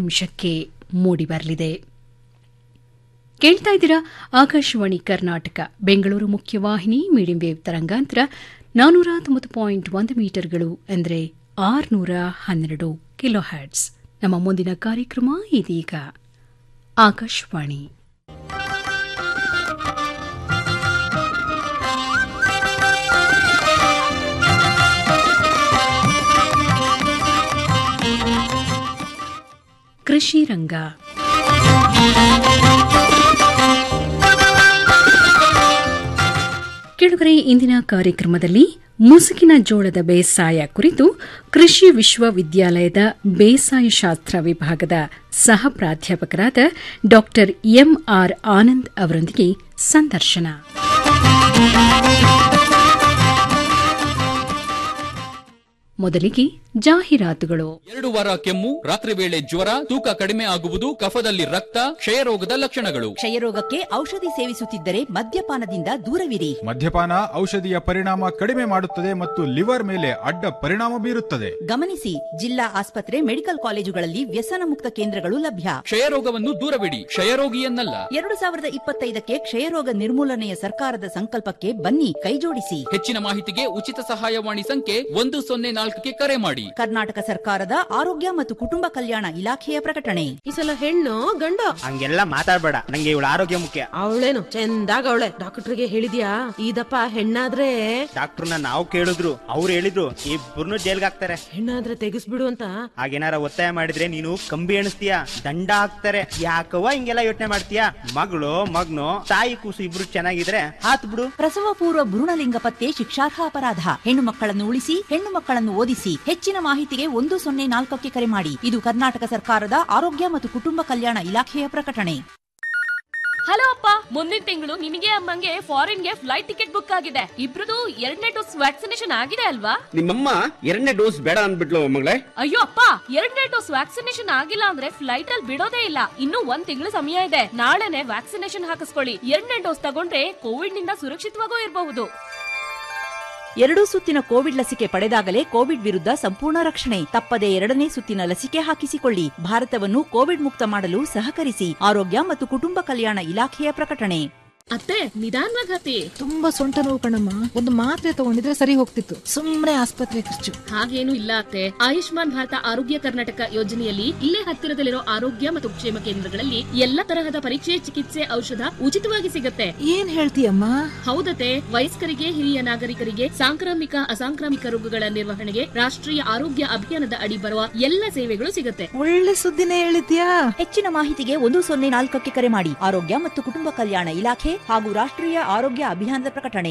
ನಿಮಿಷಕ್ಕೆ ಮೂಡಿಬರಲಿದೆ ಕೇಳ್ತಾ ಇದ್ದೀರಾ ಆಕಾಶವಾಣಿ ಕರ್ನಾಟಕ ಬೆಂಗಳೂರು ಮುಖ್ಯವಾಹಿನಿ ಮೀಡಿಯಂ ವೇವ್ ತರಂಗಾಂತರ ನಾನೂರ ತೊಂಬತ್ತು ಪಾಯಿಂಟ್ ಒಂದು ಮೀಟರ್ಗಳು ಅಂದರೆ ಆರುನೂರ ಹನ್ನೆರಡು ಕಿಲೋ ಹ್ಯಾಟ್ಸ್ ನಮ್ಮ ಮುಂದಿನ ಕಾರ್ಯಕ್ರಮ ಇದೀಗ ಆಕಾಶವಾಣಿ ಕೃಷಿ ರಂಗ ಕೆಳಗರೆ ಇಂದಿನ ಕಾರ್ಯಕ್ರಮದಲ್ಲಿ ಮುಸುಕಿನ ಜೋಳದ ಬೇಸಾಯ ಕುರಿತು ಕೃಷಿ ವಿಶ್ವವಿದ್ಯಾಲಯದ ಬೇಸಾಯ ಶಾಸ್ತ್ರ ವಿಭಾಗದ ಸಹ ಪ್ರಾಧ್ಯಾಪಕರಾದ ಡಾ ಎಂಆರ್ ಆನಂದ್ ಅವರೊಂದಿಗೆ ಸಂದರ್ಶನ ಮೊದಲಿಗೆ ಜಾಹೀರಾತುಗಳು ಎರಡು ವಾರ ಕೆಮ್ಮು ರಾತ್ರಿ ವೇಳೆ ಜ್ವರ ತೂಕ ಕಡಿಮೆ ಆಗುವುದು ಕಫದಲ್ಲಿ ರಕ್ತ ಕ್ಷಯರೋಗದ ಲಕ್ಷಣಗಳು ಕ್ಷಯರೋಗಕ್ಕೆ ಔಷಧಿ ಸೇವಿಸುತ್ತಿದ್ದರೆ ಮದ್ಯಪಾನದಿಂದ ದೂರವಿರಿ ಮದ್ಯಪಾನ ಔಷಧಿಯ ಪರಿಣಾಮ ಕಡಿಮೆ ಮಾಡುತ್ತದೆ ಮತ್ತು ಲಿವರ್ ಮೇಲೆ ಅಡ್ಡ ಪರಿಣಾಮ ಬೀರುತ್ತದೆ ಗಮನಿಸಿ ಜಿಲ್ಲಾ ಆಸ್ಪತ್ರೆ ಮೆಡಿಕಲ್ ಕಾಲೇಜುಗಳಲ್ಲಿ ವ್ಯಸನ ಮುಕ್ತ ಕೇಂದ್ರಗಳು ಲಭ್ಯ ಕ್ಷಯರೋಗವನ್ನು ದೂರವಿಡಿ ಕ್ಷಯರೋಗಿಯನ್ನಲ್ಲ ಎರಡು ಸಾವಿರದ ಇಪ್ಪತ್ತೈದಕ್ಕೆ ಕ್ಷಯರೋಗ ನಿರ್ಮೂಲನೆಯ ಸರ್ಕಾರದ ಸಂಕಲ್ಪಕ್ಕೆ ಬನ್ನಿ ಕೈಜೋಡಿಸಿ ಹೆಚ್ಚಿನ ಮಾಹಿತಿಗೆ ಉಚಿತ ಸಹಾಯವಾಣಿ ಸಂಖ್ಯೆ ಒಂದು ಸೊನ್ನೆ ನಾಲ್ಕಕ್ಕೆ ಕರೆ ಮಾಡಿ ಕರ್ನಾಟಕ ಸರ್ಕಾರದ ಆರೋಗ್ಯ ಮತ್ತು ಕುಟುಂಬ ಕಲ್ಯಾಣ ಇಲಾಖೆಯ ಪ್ರಕಟಣೆ ಈ ಸಲ ಹೆಣ್ಣು ಗಂಡು ಹಂಗೆಲ್ಲ ಮಾತಾಡ್ಬೇಡ ನಂಗೆ ಇವಳ ಆರೋಗ್ಯ ಮುಖ್ಯ ಅವಳೇನು ಚಂದಾಗ ಅವಳೆ ಡಾಕ್ಟರ್ಗೆ ಹೇಳಿದ್ಯಾ ಇದಪ್ಪ ಹೆಣ್ಣಾದ್ರೆ ಡಾಕ್ಟರ್ನ ನಾವು ಕೇಳಿದ್ರು ಅವ್ರು ಹೇಳಿದ್ರು ಇಬ್ಬರನ್ನು ಜೈಲ್ಗೆ ಹಾಕ್ತಾರೆ ಹೆಣ್ಣಾದ್ರೆ ತೆಗಿಸ್ಬಿಡು ಅಂತ ಹಾಗೇನಾರ ಒತ್ತಾಯ ಮಾಡಿದ್ರೆ ನೀನು ಕಂಬಿ ಎಣಿಸ್ತೀಯ ದಂಡ ಹಾಕ್ತಾರೆ ಯಾಕವ್ವ ಹಿಂಗೆಲ್ಲ ಯೋಚನೆ ಮಾಡ್ತೀಯ ಮಗಳು ಮಗ್ನು ತಾಯಿ ಕೂಸು ಇಬ್ರು ಚೆನ್ನಾಗಿದ್ರೆ ಹಾತ್ ಬಿಡು ಪ್ರಸವ ಪೂರ್ವ ಭ್ರೂಣಲಿಂಗ ಪತ್ತೆ ಶಿಕ್ಷಾರ್ಹ ಅಪರಾಧ ಹೆಣ್ಣು ಮಕ್ಕಳನ್ನು ಉಳಿಸಿ ಹೆಣ್ಣು ಮಕ್ಕಳನ್ನು ಓದಿಸಿ ಹೆಚ್ಚಿನ ಮಾಹಿತಿಗೆ ಒಂದು ಸೊನ್ನೆ ನಾಲ್ಕಕ್ಕೆ ಕರೆ ಮಾಡಿ ಇದು ಕರ್ನಾಟಕ ಸರ್ಕಾರದ ಆರೋಗ್ಯ ಮತ್ತು ಕುಟುಂಬ ಕಲ್ಯಾಣ ಇಲಾಖೆಯ ಪ್ರಕಟಣೆ ಹಲೋ ಅಪ್ಪ ಮುಂದಿನ ತಿಂಗಳು ನಿನಗೆ ಅಮ್ಮಂಗೆ ಫಾರಿನ್ಗೆ ಫ್ಲೈಟ್ ಟಿಕೆಟ್ ಬುಕ್ ಆಗಿದೆ ಇಬ್ರದು ಎರಡನೇ ಡೋಸ್ ವ್ಯಾಕ್ಸಿನೇಷನ್ ಆಗಿದೆ ಅಲ್ವಾ ನಿಮ್ಮಮ್ಮ ಎರಡನೇ ಡೋಸ್ ಬೇಡ ಅಂದ್ಬಿಟ್ಲು ಮಗಳೇ ಅಯ್ಯೋ ಅಪ್ಪ ಎರಡನೇ ಡೋಸ್ ವ್ಯಾಕ್ಸಿನೇಷನ್ ಆಗಿಲ್ಲ ಅಂದ್ರೆ ಫ್ಲೈಟ್ ಅಲ್ಲಿ ಬಿಡೋದೇ ಇಲ್ಲ ಇನ್ನು ಒಂದ್ ತಿಂಗಳು ಸಮಯ ಇದೆ ನಾಳೆನೆ ವ್ಯಾಕ್ಸಿನೇಷನ್ ಹಾಕಿಸ್ಕೊಳ್ಳಿ ಎರಡನೇ ಡೋಸ್ ತಗೊಂಡ್ರೆ ಕೋವಿಡ್ ನಿಂದ ಸುರಕ್ಷಿತವಾಗೂ ಇರಬಹುದು ಎರಡೂ ಸುತ್ತಿನ ಕೋವಿಡ್ ಲಸಿಕೆ ಪಡೆದಾಗಲೇ ಕೋವಿಡ್ ವಿರುದ್ಧ ಸಂಪೂರ್ಣ ರಕ್ಷಣೆ ತಪ್ಪದೆ ಎರಡನೇ ಸುತ್ತಿನ ಲಸಿಕೆ ಹಾಕಿಸಿಕೊಳ್ಳಿ ಭಾರತವನ್ನು ಕೋವಿಡ್ ಮುಕ್ತ ಮಾಡಲು ಸಹಕರಿಸಿ ಆರೋಗ್ಯ ಮತ್ತು ಕುಟುಂಬ ಕಲ್ಯಾಣ ಇಲಾಖೆಯ ಪ್ರಕಟಣೆ ಅತ್ತೆ ನಿಧಾನವಾಗಿ ಹತ್ತಿ ತುಂಬಾ ಸೊಂಟ ನೋವು ಕಣಮ್ಮ ಒಂದು ಮಾತ್ರೆ ತಗೊಂಡಿದ್ರೆ ಸರಿ ಹೋಗ್ತಿತ್ತು ಸುಮ್ನೆ ಆಸ್ಪತ್ರೆ ಖರ್ಚು ಹಾಗೇನು ಇಲ್ಲ ಅತ್ತೆ ಆಯುಷ್ಮಾನ್ ಭಾರತ ಆರೋಗ್ಯ ಕರ್ನಾಟಕ ಯೋಜನೆಯಲ್ಲಿ ಇಲ್ಲೇ ಹತ್ತಿರದಲ್ಲಿರೋ ಆರೋಗ್ಯ ಮತ್ತು ಕ್ಷೇಮ ಕೇಂದ್ರಗಳಲ್ಲಿ ಎಲ್ಲ ತರಹದ ಪರೀಕ್ಷೆ ಚಿಕಿತ್ಸೆ ಔಷಧ ಉಚಿತವಾಗಿ ಸಿಗುತ್ತೆ ಏನ್ ಹೇಳ್ತೀಯಮ್ಮ ಹೌದತೆ ವಯಸ್ಕರಿಗೆ ಹಿರಿಯ ನಾಗರಿಕರಿಗೆ ಸಾಂಕ್ರಾಮಿಕ ಅಸಾಂಕ್ರಾಮಿಕ ರೋಗಗಳ ನಿರ್ವಹಣೆಗೆ ರಾಷ್ಟ್ರೀಯ ಆರೋಗ್ಯ ಅಭಿಯಾನದ ಅಡಿ ಬರುವ ಎಲ್ಲ ಸೇವೆಗಳು ಸಿಗುತ್ತೆ ಒಳ್ಳೆ ಸುದ್ದಿನೇ ಹೇಳಿದ್ಯಾ ಹೆಚ್ಚಿನ ಮಾಹಿತಿಗೆ ಒಂದು ಸೊನ್ನೆ ನಾಲ್ಕಕ್ಕೆ ಕರೆ ಮಾಡಿ ಆರೋಗ್ಯ ಮತ್ತು ಕುಟುಂಬ ಕಲ್ಯಾಣ ಇಲಾಖೆ ಹಾಗೂ ರಾಷ್ಟ್ರೀಯ ಆರೋಗ್ಯ ಅಭಿಯಾನದ ಪ್ರಕಟಣೆ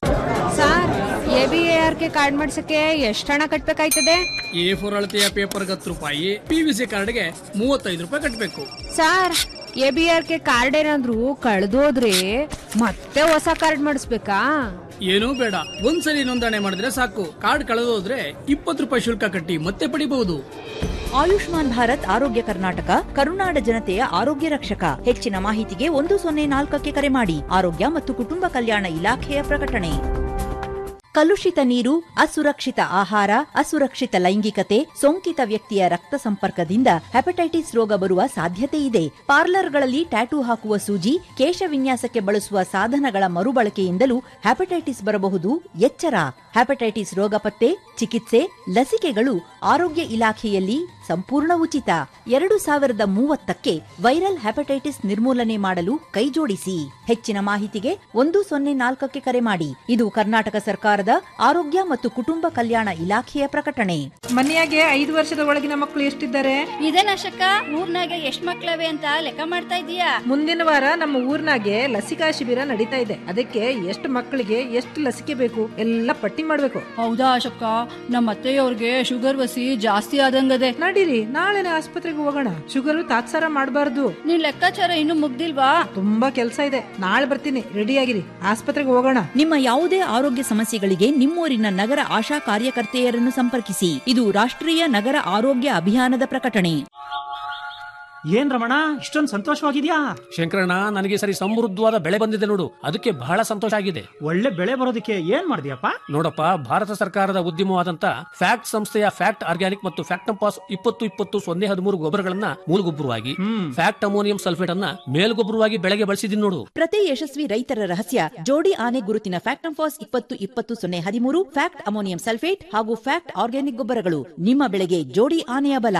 sir A B A R K card ಮಾಡ್ಸಕ್ಕೆ ಎಷ್ಟು ಹಣ ಕಟ್ಬೇಕಾಯ್ತದೆ ಎ ಫೋರ್ ಅಳತೆಯ ಪೇಪರ್ಗೆ ಹತ್ತು ರೂಪಾಯಿ ಪಿ ವಿ ಸಿ ಕಾರ್ಡ್ಗೆ ಮೂವತ್ತೈದು ರೂಪಾಯಿ ಕಟ್ಟಬೇಕು sir A B R K card ಏನಾದ್ರು ಕಳೆದೋದ್ರೆ ಮತ್ತೆ ಹೊಸ ಕಾರ್ಡ್ ಮಾಡಿಸ್ಬೇಕಾ ಏನೂ ಬೇಡ ಒಂದ್ಸಲಿ ನೋಂದಣಿ ಮಾಡಿದ್ರೆ ಸಾಕು ಕಾರ್ಡ್ ಕಳೆದೋದ್ರೆ ಇಪ್ಪತ್ತು ರೂಪಾಯಿ ಶುಲ್ಕ ಕಟ್ಟಿ ಮತ್ತೆ ಪಡಿಬಹುದು ಆಯುಷ್ಮಾನ್ ಭಾರತ್ ಆರೋಗ್ಯ ಕರ್ನಾಟಕ ಕರುನಾಡ ಜನತೆಯ ಆರೋಗ್ಯ ರಕ್ಷಕ ಹೆಚ್ಚಿನ ಮಾಹಿತಿಗೆ ಒಂದು ಸೊನ್ನೆ ನಾಲ್ಕಕ್ಕೆ ಕರೆ ಮಾಡಿ ಆರೋಗ್ಯ ಮತ್ತು ಕುಟುಂಬ ಕಲ್ಯಾಣ ಇಲಾಖೆಯ ಪ್ರಕಟಣೆ ಕಲುಷಿತ ನೀರು ಅಸುರಕ್ಷಿತ ಆಹಾರ ಅಸುರಕ್ಷಿತ ಲೈಂಗಿಕತೆ ಸೋಂಕಿತ ವ್ಯಕ್ತಿಯ ರಕ್ತ ಸಂಪರ್ಕದಿಂದ ಹೆಪಟೈಟಿಸ್ ರೋಗ ಬರುವ ಸಾಧ್ಯತೆ ಇದೆ ಪಾರ್ಲರ್ಗಳಲ್ಲಿ ಟ್ಯಾಟೂ ಹಾಕುವ ಸೂಜಿ ಕೇಶ ವಿನ್ಯಾಸಕ್ಕೆ ಬಳಸುವ ಸಾಧನಗಳ ಮರುಬಳಕೆಯಿಂದಲೂ ಹೆಪಟೈಟಿಸ್ ಬರಬಹುದು ಎಚ್ಚರ ಹೆಪಟೈಟಿಸ್ ರೋಗ ಪತ್ತೆ ಚಿಕಿತ್ಸೆ ಲಸಿಕೆಗಳು ಆರೋಗ್ಯ ಇಲಾಖೆಯಲ್ಲಿ ಸಂಪೂರ್ಣ ಉಚಿತ ಎರಡು ಸಾವಿರದ ಮೂವತ್ತಕ್ಕೆ ವೈರಲ್ ಹೆಪಟೈಟಿಸ್ ನಿರ್ಮೂಲನೆ ಮಾಡಲು ಕೈಜೋಡಿಸಿ ಹೆಚ್ಚಿನ ಮಾಹಿತಿಗೆ ಒಂದು ಸೊನ್ನೆ ನಾಲ್ಕಕ್ಕೆ ಕರೆ ಮಾಡಿ ಇದು ಕರ್ನಾಟಕ ಸರ್ಕಾರದ ಆರೋಗ್ಯ ಮತ್ತು ಕುಟುಂಬ ಕಲ್ಯಾಣ ಇಲಾಖೆಯ ಪ್ರಕಟಣೆ ಮನೆಯಾಗೆ ಐದು ವರ್ಷದ ಒಳಗಿನ ಮಕ್ಕಳು ಎಷ್ಟಿದ್ದಾರೆ ಇದೇನಶಕ್ಕ ಊರ್ನಾಗ ಎಷ್ಟ್ ಮಕ್ಳವೆ ಅಂತ ಲೆಕ್ಕ ಮಾಡ್ತಾ ಇದೀಯಾ ಮುಂದಿನ ವಾರ ನಮ್ಮ ಊರ್ನಾಗೆ ಲಸಿಕಾ ಶಿಬಿರ ನಡೀತಾ ಇದೆ ಅದಕ್ಕೆ ಎಷ್ಟು ಮಕ್ಕಳಿಗೆ ಎಷ್ಟು ಲಸಿಕೆ ಬೇಕು ಎಲ್ಲ ಪಟ್ಟಿ ಮಾಡ್ಬೇಕು ಹೌದಾ ಅಶಕ್ಕ ನಮ್ಮ ಅತ್ತೆಯವ್ರಿಗೆ ಶುಗರ್ ವಸಿ ಜಾಸ್ತಿ ಆದಂಗದೆ ನಡೀರಿ ನಾಳೆನೆ ಆಸ್ಪತ್ರೆಗೆ ಹೋಗೋಣ ಶುಗರ್ ತಾತ್ಸಾರ ಮಾಡಬಾರ್ದು ನಿನ್ ಲೆಕ್ಕಾಚಾರ ಇನ್ನು ಮುಗ್ದಿಲ್ವಾ ತುಂಬಾ ಕೆಲಸ ಇದೆ ನಾಳೆ ಬರ್ತೀನಿ ರೆಡಿ ಆಗಿರಿ ಆಸ್ಪತ್ರೆಗೆ ಹೋಗೋಣ ನಿಮ್ಮ ಯಾವುದೇ ಆರೋಗ್ಯ ಸಮಸ್ಯೆಗಳಿಗೆ ನಿಮ್ಮೂರಿನ ನಗರ ಆಶಾ ಕಾರ್ಯಕರ್ತೆಯರನ್ನು ಸಂಪರ್ಕಿಸಿ ಇದು ರಾಷ್ಟ್ರೀಯ ನಗರ ಆರೋಗ್ಯ ಅಭಿಯಾನದ ಪ್ರಕಟಣೆ ಏನ್ ರಮಣ ಇಷ್ಟೊಂದು ಸಂತೋಷವಾಗಿದ್ಯಾ ಶಂಕರಣ್ಣ ನನಗೆ ಸರಿ ಸಮೃದ್ಧವಾದ ಬೆಳೆ ಬಂದಿದೆ ನೋಡು ಅದಕ್ಕೆ ಬಹಳ ಸಂತೋಷ ಆಗಿದೆ ಒಳ್ಳೆ ಬೆಳೆ ಬರೋದಕ್ಕೆ ಏನ್ ಮಾಡಿದ್ಯಪ್ಪ ನೋಡಪ್ಪ ಭಾರತ ಸರ್ಕಾರದ ಉದ್ಯಮವಾದಂತ ಫ್ಯಾಕ್ಟ್ ಸಂಸ್ಥೆಯ ಫ್ಯಾಕ್ಟ್ ಆರ್ಗ್ಯಾನಿಕ್ ಮತ್ತು ಫ್ಯಾಕ್ಟಂಪಾಸ್ ಇಪ್ಪತ್ತು ಇಪ್ಪತ್ತು ಸೊನ್ನೆ ಹದಿಮೂರು ಗೊಬ್ಬರಗಳನ್ನ ಮೂಲಗೊಬ್ಬರವಾಗಿ ಫ್ಯಾಕ್ಟ್ ಅಮೋನಿಯಂ ಸಲ್ಫೇಟ್ ಅನ್ನ ಮೇಲ್ಗೊಬ್ಬರವಾಗಿ ಬೆಳೆಗೆ ಬಳಸಿದೀನಿ ನೋಡು ಪ್ರತಿ ಯಶಸ್ವಿ ರೈತರ ರಹಸ್ಯ ಜೋಡಿ ಆನೆ ಗುರುತಿನ ಫ್ಯಾಕ್ಟಂಫಾಸ್ ಇಪ್ಪತ್ತು ಇಪ್ಪತ್ತು ಸೊನ್ನೆ ಹದಿಮೂರು ಫ್ಯಾಕ್ಟ್ ಅಮೋನಿಯಂ ಸಲ್ಫೇಟ್ ಹಾಗೂ ಫ್ಯಾಕ್ಟ್ ಆರ್ಗ್ಯಾನಿಕ್ ಗೊಬ್ಬರಗಳು ನಿಮ್ಮ ಬೆಳೆಗೆ ಜೋಡಿ ಆನೆಯ ಬಲ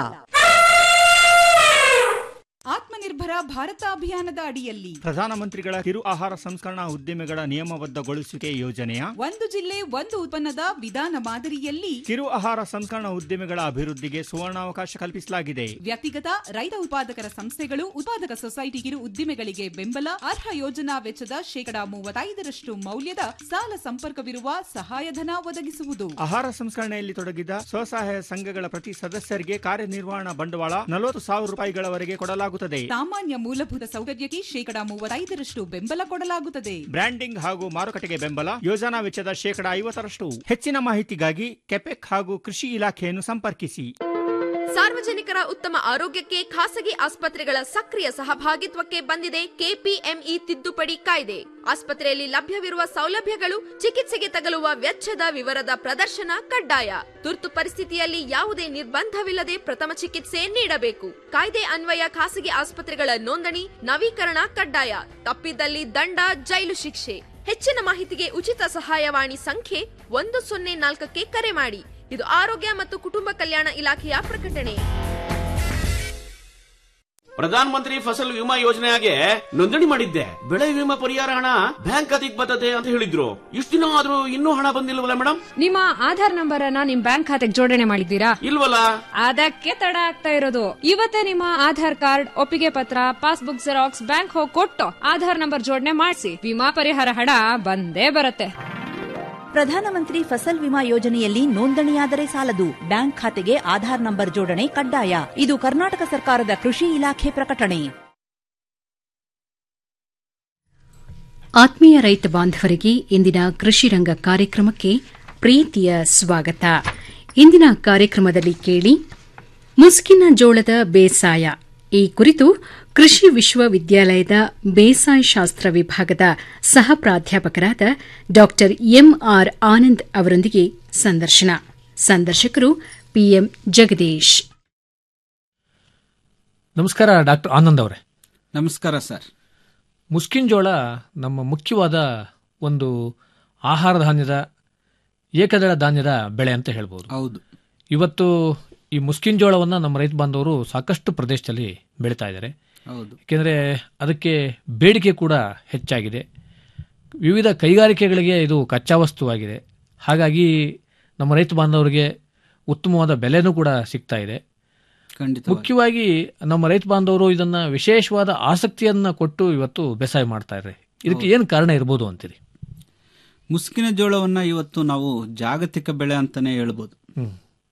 ಆತ್ಮನಿರ್ಭರ ಭಾರತ ಅಭಿಯಾನದ ಅಡಿಯಲ್ಲಿ ಪ್ರಧಾನಮಂತ್ರಿಗಳ ಕಿರು ಆಹಾರ ಸಂಸ್ಕರಣಾ ಉದ್ದಿಮೆಗಳ ನಿಯಮಬದ್ಧಗೊಳಿಸುವಿಕೆ ಯೋಜನೆಯ ಒಂದು ಜಿಲ್ಲೆ ಒಂದು ಉತ್ಪನ್ನದ ವಿಧಾನ ಮಾದರಿಯಲ್ಲಿ ಕಿರು ಆಹಾರ ಸಂಸ್ಕರಣಾ ಉದ್ದಿಮೆಗಳ ಅಭಿವೃದ್ಧಿಗೆ ಸುವರ್ಣಾವಕಾಶ ಕಲ್ಪಿಸಲಾಗಿದೆ ವ್ಯಕ್ತಿಗತ ರೈತ ಉತ್ಪಾದಕರ ಸಂಸ್ಥೆಗಳು ಉತ್ಪಾದಕ ಸೊಸೈಟಿ ಕಿರು ಉದ್ದಿಮೆಗಳಿಗೆ ಬೆಂಬಲ ಅರ್ಹ ಯೋಜನಾ ವೆಚ್ಚದ ಶೇಕಡಾ ಮೂವತ್ತೈದರಷ್ಟು ಮೌಲ್ಯದ ಸಾಲ ಸಂಪರ್ಕವಿರುವ ಸಹಾಯಧನ ಒದಗಿಸುವುದು ಆಹಾರ ಸಂಸ್ಕರಣೆಯಲ್ಲಿ ತೊಡಗಿದ ಸ್ವಸಹಾಯ ಸಂಘಗಳ ಪ್ರತಿ ಸದಸ್ಯರಿಗೆ ಕಾರ್ಯನಿರ್ವಹಣಾ ಬಂಡವಾಳ ನಲವತ್ತು ಸಾವಿರ ರೂಪಾಯಿಗಳವರೆಗೆ ಕೊಡಲಾಗುತ್ತದೆ ಸಾಮಾನ್ಯ ಮೂಲಭೂತ ಸೌಕರ್ಯಕ್ಕೆ ಶೇಕಡಾ ಮೂವತ್ತೈದರಷ್ಟು ಬೆಂಬಲ ಕೊಡಲಾಗುತ್ತದೆ ಬ್ರ್ಯಾಂಡಿಂಗ್ ಹಾಗೂ ಮಾರುಕಟ್ಟೆಗೆ ಬೆಂಬಲ ಯೋಜನಾ ವೆಚ್ಚದ ಶೇಕಡಾ ಐವತ್ತರಷ್ಟು ಹೆಚ್ಚಿನ ಮಾಹಿತಿಗಾಗಿ ಕೆಪೆಕ್ ಹಾಗೂ ಕೃಷಿ ಇಲಾಖೆಯನ್ನು ಸಂಪರ್ಕಿಸಿ ಸಾರ್ವಜನಿಕರ ಉತ್ತಮ ಆರೋಗ್ಯಕ್ಕೆ ಖಾಸಗಿ ಆಸ್ಪತ್ರೆಗಳ ಸಕ್ರಿಯ ಸಹಭಾಗಿತ್ವಕ್ಕೆ ಬಂದಿದೆ ಕೆಪಿಎಂಇ ತಿದ್ದುಪಡಿ ಕಾಯ್ದೆ ಆಸ್ಪತ್ರೆಯಲ್ಲಿ ಲಭ್ಯವಿರುವ ಸೌಲಭ್ಯಗಳು ಚಿಕಿತ್ಸೆಗೆ ತಗಲುವ ವೆಚ್ಚದ ವಿವರದ ಪ್ರದರ್ಶನ ಕಡ್ಡಾಯ ತುರ್ತು ಪರಿಸ್ಥಿತಿಯಲ್ಲಿ ಯಾವುದೇ ನಿರ್ಬಂಧವಿಲ್ಲದೆ ಪ್ರಥಮ ಚಿಕಿತ್ಸೆ ನೀಡಬೇಕು ಕಾಯ್ದೆ ಅನ್ವಯ ಖಾಸಗಿ ಆಸ್ಪತ್ರೆಗಳ ನೋಂದಣಿ ನವೀಕರಣ ಕಡ್ಡಾಯ ತಪ್ಪಿದ್ದಲ್ಲಿ ದಂಡ ಜೈಲು ಶಿಕ್ಷೆ ಹೆಚ್ಚಿನ ಮಾಹಿತಿಗೆ ಉಚಿತ ಸಹಾಯವಾಣಿ ಸಂಖ್ಯೆ ಒಂದು ಸೊನ್ನೆ ನಾಲ್ಕಕ್ಕೆ ಕರೆ ಮಾಡಿ ಇದು ಆರೋಗ್ಯ ಮತ್ತು ಕುಟುಂಬ ಕಲ್ಯಾಣ ಇಲಾಖೆಯ ಪ್ರಕಟಣೆ ಪ್ರಧಾನ ಮಂತ್ರಿ ಫಸಲ್ ವಿಮಾ ಯೋಜನೆಗೆ ನೋಂದಣಿ ಮಾಡಿದ್ದೆ ಬೆಳೆ ವಿಮಾ ಪರಿಹಾರ ಹಣ ಬ್ಯಾಂಕ್ ಖಾತೆಗೆ ಬರ್ತದೆ ಅಂತ ಹೇಳಿದ್ರು ಇಷ್ಟು ದಿನ ಆದ್ರೂ ಇನ್ನೂ ಹಣ ಬಂದಿಲ್ವಲ್ಲ ಮೇಡಮ್ ನಿಮ್ಮ ಆಧಾರ್ ನಂಬರ್ ಅನ್ನ ನಿಮ್ ಬ್ಯಾಂಕ್ ಖಾತೆಗೆ ಜೋಡಣೆ ಮಾಡಿದ್ದೀರಾ ಇಲ್ವಲ್ಲ ಅದಕ್ಕೆ ತಡ ಆಗ್ತಾ ಇರೋದು ಇವತ್ತೇ ನಿಮ್ಮ ಆಧಾರ್ ಕಾರ್ಡ್ ಒಪ್ಪಿಗೆ ಪತ್ರ ಪಾಸ್ಬುಕ್ ಜೆರಾಕ್ಸ್ ಬ್ಯಾಂಕ್ ಹೋಗಿ ಕೊಟ್ಟು ಆಧಾರ್ ನಂಬರ್ ಜೋಡಣೆ ಮಾಡಿಸಿ ವಿಮಾ ಪರಿಹಾರ ಹಣ ಬಂದೇ ಬರುತ್ತೆ ಪ್ರಧಾನಮಂತ್ರಿ ಫಸಲ್ ವಿಮಾ ಯೋಜನೆಯಲ್ಲಿ ನೋಂದಣಿಯಾದರೆ ಸಾಲದು ಬ್ಯಾಂಕ್ ಖಾತೆಗೆ ಆಧಾರ್ ನಂಬರ್ ಜೋಡಣೆ ಕಡ್ಡಾಯ ಇದು ಕರ್ನಾಟಕ ಸರ್ಕಾರದ ಕೃಷಿ ಇಲಾಖೆ ಪ್ರಕಟಣೆ ಆತ್ಮೀಯ ರೈತ ಬಾಂಧವರಿಗೆ ಇಂದಿನ ಕೃಷಿ ರಂಗ ಕಾರ್ಯಕ್ರಮಕ್ಕೆ ಪ್ರೀತಿಯ ಸ್ವಾಗತ ಇಂದಿನ ಕಾರ್ಯಕ್ರಮದಲ್ಲಿ ಕೇಳಿ ಮುಸ್ಕಿನ ಜೋಳದ ಬೇಸಾಯ ಈ ಕುರಿತು ಕೃಷಿ ವಿಶ್ವವಿದ್ಯಾಲಯದ ಬೇಸಾಯ ಶಾಸ್ತ್ರ ವಿಭಾಗದ ಸಹ ಪ್ರಾಧ್ಯಾಪಕರಾದ ಡಾ ಎಂಆರ್ ಆನಂದ್ ಅವರೊಂದಿಗೆ ಸಂದರ್ಶನ ಸಂದರ್ಶಕರು ಪಿಎಂ ಜಗದೀಶ್ ನಮಸ್ಕಾರ ಡಾಕ್ಟರ್ ಆನಂದ್ ಅವರೇ ನಮಸ್ಕಾರ ಸರ್ ಮುಸ್ಕಿನ್ ಜೋಳ ನಮ್ಮ ಮುಖ್ಯವಾದ ಒಂದು ಆಹಾರ ಧಾನ್ಯದ ಏಕದಳ ಧಾನ್ಯದ ಬೆಳೆ ಅಂತ ಹೇಳ್ಬೋದು ಹೌದು ಇವತ್ತು ಈ ಮುಸ್ಕಿನ್ ಜೋಳವನ್ನು ನಮ್ಮ ರೈತ ಬಾಂಧವರು ಸಾಕಷ್ಟು ಪ್ರದೇಶದಲ್ಲಿ ಬೆಳೀತಾ ಇದ್ದಾರೆ ಹೌದು ಏಕೆಂದರೆ ಅದಕ್ಕೆ ಬೇಡಿಕೆ ಕೂಡ ಹೆಚ್ಚಾಗಿದೆ ವಿವಿಧ ಕೈಗಾರಿಕೆಗಳಿಗೆ ಇದು ಕಚ್ಚಾ ವಸ್ತುವಾಗಿದೆ ಹಾಗಾಗಿ ನಮ್ಮ ರೈತ ಬಾಂಧವರಿಗೆ ಉತ್ತಮವಾದ ಬೆಲೆನೂ ಕೂಡ ಸಿಗ್ತಾ ಇದೆ ಖಂಡಿತ ಮುಖ್ಯವಾಗಿ ನಮ್ಮ ರೈತ ಬಾಂಧವರು ಇದನ್ನ ವಿಶೇಷವಾದ ಆಸಕ್ತಿಯನ್ನ ಕೊಟ್ಟು ಇವತ್ತು ಬೇಸಾಯ ಮಾಡ್ತಾ ಇದ್ದಾರೆ ಇದಕ್ಕೆ ಏನು ಕಾರಣ ಇರ್ಬೋದು ಅಂತೀರಿ ಮುಸ್ಕಿನ ಜೋಳವನ್ನ ಇವತ್ತು ನಾವು ಜಾಗತಿಕ ಬೆಳೆ ಅಂತಾನೆ ಹೇಳ್ಬೋದು ಹ್ಮ್.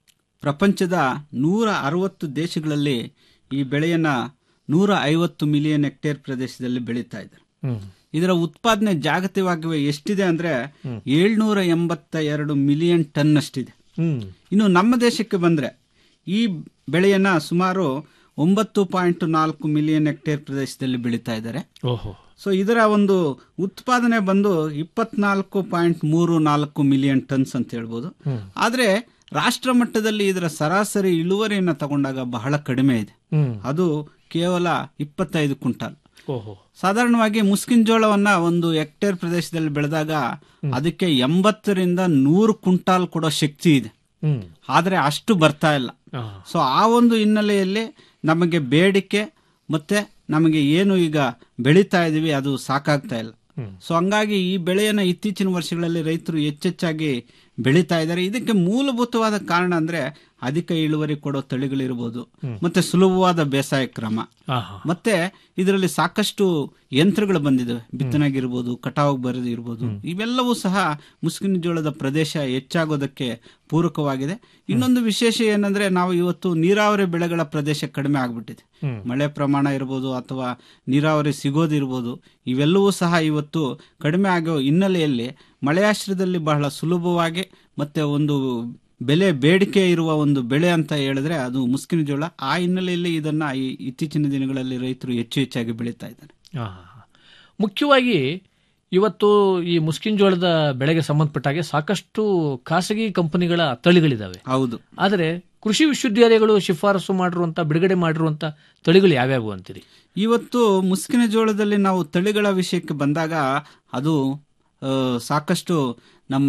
ಪ್ರಪಂಚದ ನೂರ ಅರವತ್ತು ದೇಶಗಳಲ್ಲಿ ಈ ಬೆಳೆಯನ್ನ ನೂರ ಐವತ್ತು ಮಿಲಿಯನ್ ಹೆಕ್ಟೇರ್ ಪ್ರದೇಶದಲ್ಲಿ ಬೆಳೀತಾ ಇದ್ದಾರೆ ಹ್ಮ್. ಇದರ ಉತ್ಪಾದನೆ ಜಾಗತಿಕವಾಗಿ ಎಷ್ಟಿದೆ ಅಂದ್ರೆ ಏಳ್ನೂರ ಎಂಬತ್ತ ಎರಡು ಮಿಲಿಯನ್ ಟನ್ ಅಷ್ಟಿದೆ ಹ್ಮ್. ಇನ್ನು ನಮ್ಮ ದೇಶಕ್ಕೆ ಬಂದ್ರೆ ಈ ಬೆಳೆಯನ್ನ ಸುಮಾರು ಒಂಬತ್ತು ಪಾಯಿಂಟ್ ನಾಲ್ಕು ಮಿಲಿಯನ್ ಹೆಕ್ಟೇರ್ ಪ್ರದೇಶದಲ್ಲಿ ಬೆಳೀತಾ ಇದ್ದಾರೆ ಓಹೋ ಸೊ ಇದರ ಒಂದು ಉತ್ಪಾದನೆ ಬಂದು ಇಪ್ಪತ್ನಾಲ್ಕು ಪಾಯಿಂಟ್ ಮೂರು ನಾಲ್ಕು ಮಿಲಿಯನ್ ಟನ್ಸ್ ಅಂತ ಹೇಳ್ಬೋದು ಹ್ಮ್. ಆದ್ರೆ ರಾಷ್ಟ್ರ ಮಟ್ಟದಲ್ಲಿ ಇದರ ಸರಾಸರಿ ಇಳುವರಿಯನ್ನ ತಗೊಂಡಾಗ ಬಹಳ ಕಡಿಮೆ ಇದೆ ಹ್ಮ್. ಅದು ಕೇವಲ ಇಪ್ಪತ್ತೈದು ಕ್ವಿಂಟಾಲ್ ಓಹೋ ಸಾಧಾರಣವಾಗಿ ಮುಸ್ಕಿನ್ ಜೋಳವನ್ನ ಒಂದು ಹೆಕ್ಟೇರ್ ಪ್ರದೇಶದಲ್ಲಿ ಬೆಳೆದಾಗ ಅದಕ್ಕೆ ಎಂಬತ್ತರಿಂದ ನೂರು ಕ್ವಿಂಟಾಲ್ ಕೊಡೋ ಶಕ್ತಿ ಇದೆ ಹ್ಮ್. ಆದ್ರೆ ಅಷ್ಟು ಬರ್ತಾ ಇಲ್ಲ ಆ. ಸೊ ಆ ಒಂದು ಹಿನ್ನೆಲೆಯಲ್ಲಿ ನಮಗೆ ಬೇಡಿಕೆ ಮತ್ತೆ ನಮಗೆ ಏನು ಈಗ ಬೆಳೀತಾ ಇದೀವಿ ಅದು ಸಾಕಾಗ್ತಾ ಇಲ್ಲ ಹ್ಮ್. ಸೊ ಹಂಗಾಗಿ ಈ ಬೆಳೆಯನ್ನ ಇತ್ತೀಚಿನ ವರ್ಷಗಳಲ್ಲಿ ರೈತರು ಹೆಚ್ಚೆಚ್ಚಾಗಿ ಬೆಳೀತಾ ಇದ್ದಾರೆ ಇದಕ್ಕೆ ಮೂಲಭೂತವಾದ ಕಾರಣ ಅಂದ್ರೆ ಅಧಿಕ ಇಳುವರಿ ಕೊಡೋ ತಳಿಗಳಿರ್ಬೋದು ಹ್ಮ್. ಮತ್ತೆ ಸುಲಭವಾದ ಬೇಸಾಯ ಕ್ರಮ ಆಹಾ. ಮತ್ತೆ ಇದರಲ್ಲಿ ಸಾಕಷ್ಟು ಯಂತ್ರಗಳು ಬಂದಿದ್ದಾವೆ ಬಿತ್ತನೆಗಿರ್ಬೋದು ಕಟಾವು ಬರದು ಇರ್ಬೋದು ಇವೆಲ್ಲವೂ ಸಹ ಮುಸ್ಕಿನ ಜೋಳದ ಪ್ರದೇಶ ಹೆಚ್ಚಾಗೋದಕ್ಕೆ ಪೂರಕವಾಗಿದೆ ಇನ್ನೊಂದು ವಿಶೇಷ ಏನಂದ್ರೆ ನಾವು ಇವತ್ತು ನೀರಾವರಿ ಬೆಳೆಗಳ ಪ್ರದೇಶ ಕಡಿಮೆ ಆಗ್ಬಿಟ್ಟಿದೆ ಹ್ಮ್. ಮಳೆ ಪ್ರಮಾಣ ಇರ್ಬೋದು ಅಥವಾ ನೀರಾವರಿ ಸಿಗೋದಿರ್ಬೋದು ಇವೆಲ್ಲವೂ ಸಹ ಇವತ್ತು ಕಡಿಮೆ ಆಗೋ ಹಿನ್ನೆಲೆಯಲ್ಲಿ ಮಳೆಯಾಶ್ರಯದಲ್ಲಿ ಬಹಳ ಸುಲಭವಾಗಿ ಮತ್ತೆ ಒಂದು ಬೆಲೆ ಬೇಡಿಕೆ ಇರುವ ಒಂದು ಬೆಳೆ ಅಂತ ಹೇಳಿದ್ರೆ ಅದು ಮುಸ್ಕಿನ ಜೋಳ ಆ ಹಿನ್ನೆಲೆಯಲ್ಲಿ ಇದನ್ನ ಈ ಇತ್ತೀಚಿನ ದಿನಗಳಲ್ಲಿ ರೈತರು ಹೆಚ್ಚು ಹೆಚ್ಚಾಗಿ ಬೆಳೀತಾ ಇದ್ದಾರೆ ಆ, ಮುಖ್ಯವಾಗಿ ಇವತ್ತು ಈ ಮುಸ್ಕಿನ್ ಜೋಳದ ಬೆಳೆಗೆ ಸಂಬಂಧಪಟ್ಟ ಹಾಗೆ ಸಾಕಷ್ಟು ಖಾಸಗಿ ಕಂಪನಿಗಳ ತಳಿಗಳಿದಾವೆ ಹೌದು ಆದರೆ ಕೃಷಿ ವಿಶ್ವವಿದ್ಯಾಲಯಗಳು ಶಿಫಾರಸು ಮಾಡಿರುವಂತ ಬಿಡುಗಡೆ ಮಾಡಿರುವಂತ ತಳಿಗಳು ಯಾವ್ಯಾವು ಅಂತೀರಿ ಇವತ್ತು ಮುಸ್ಕಿನ ಜೋಳದಲ್ಲಿ ನಾವು ತಳಿಗಳ ವಿಷಯಕ್ಕೆ ಬಂದಾಗ ಅದು ಆ, ಸಾಕಷ್ಟು ನಮ್ಮ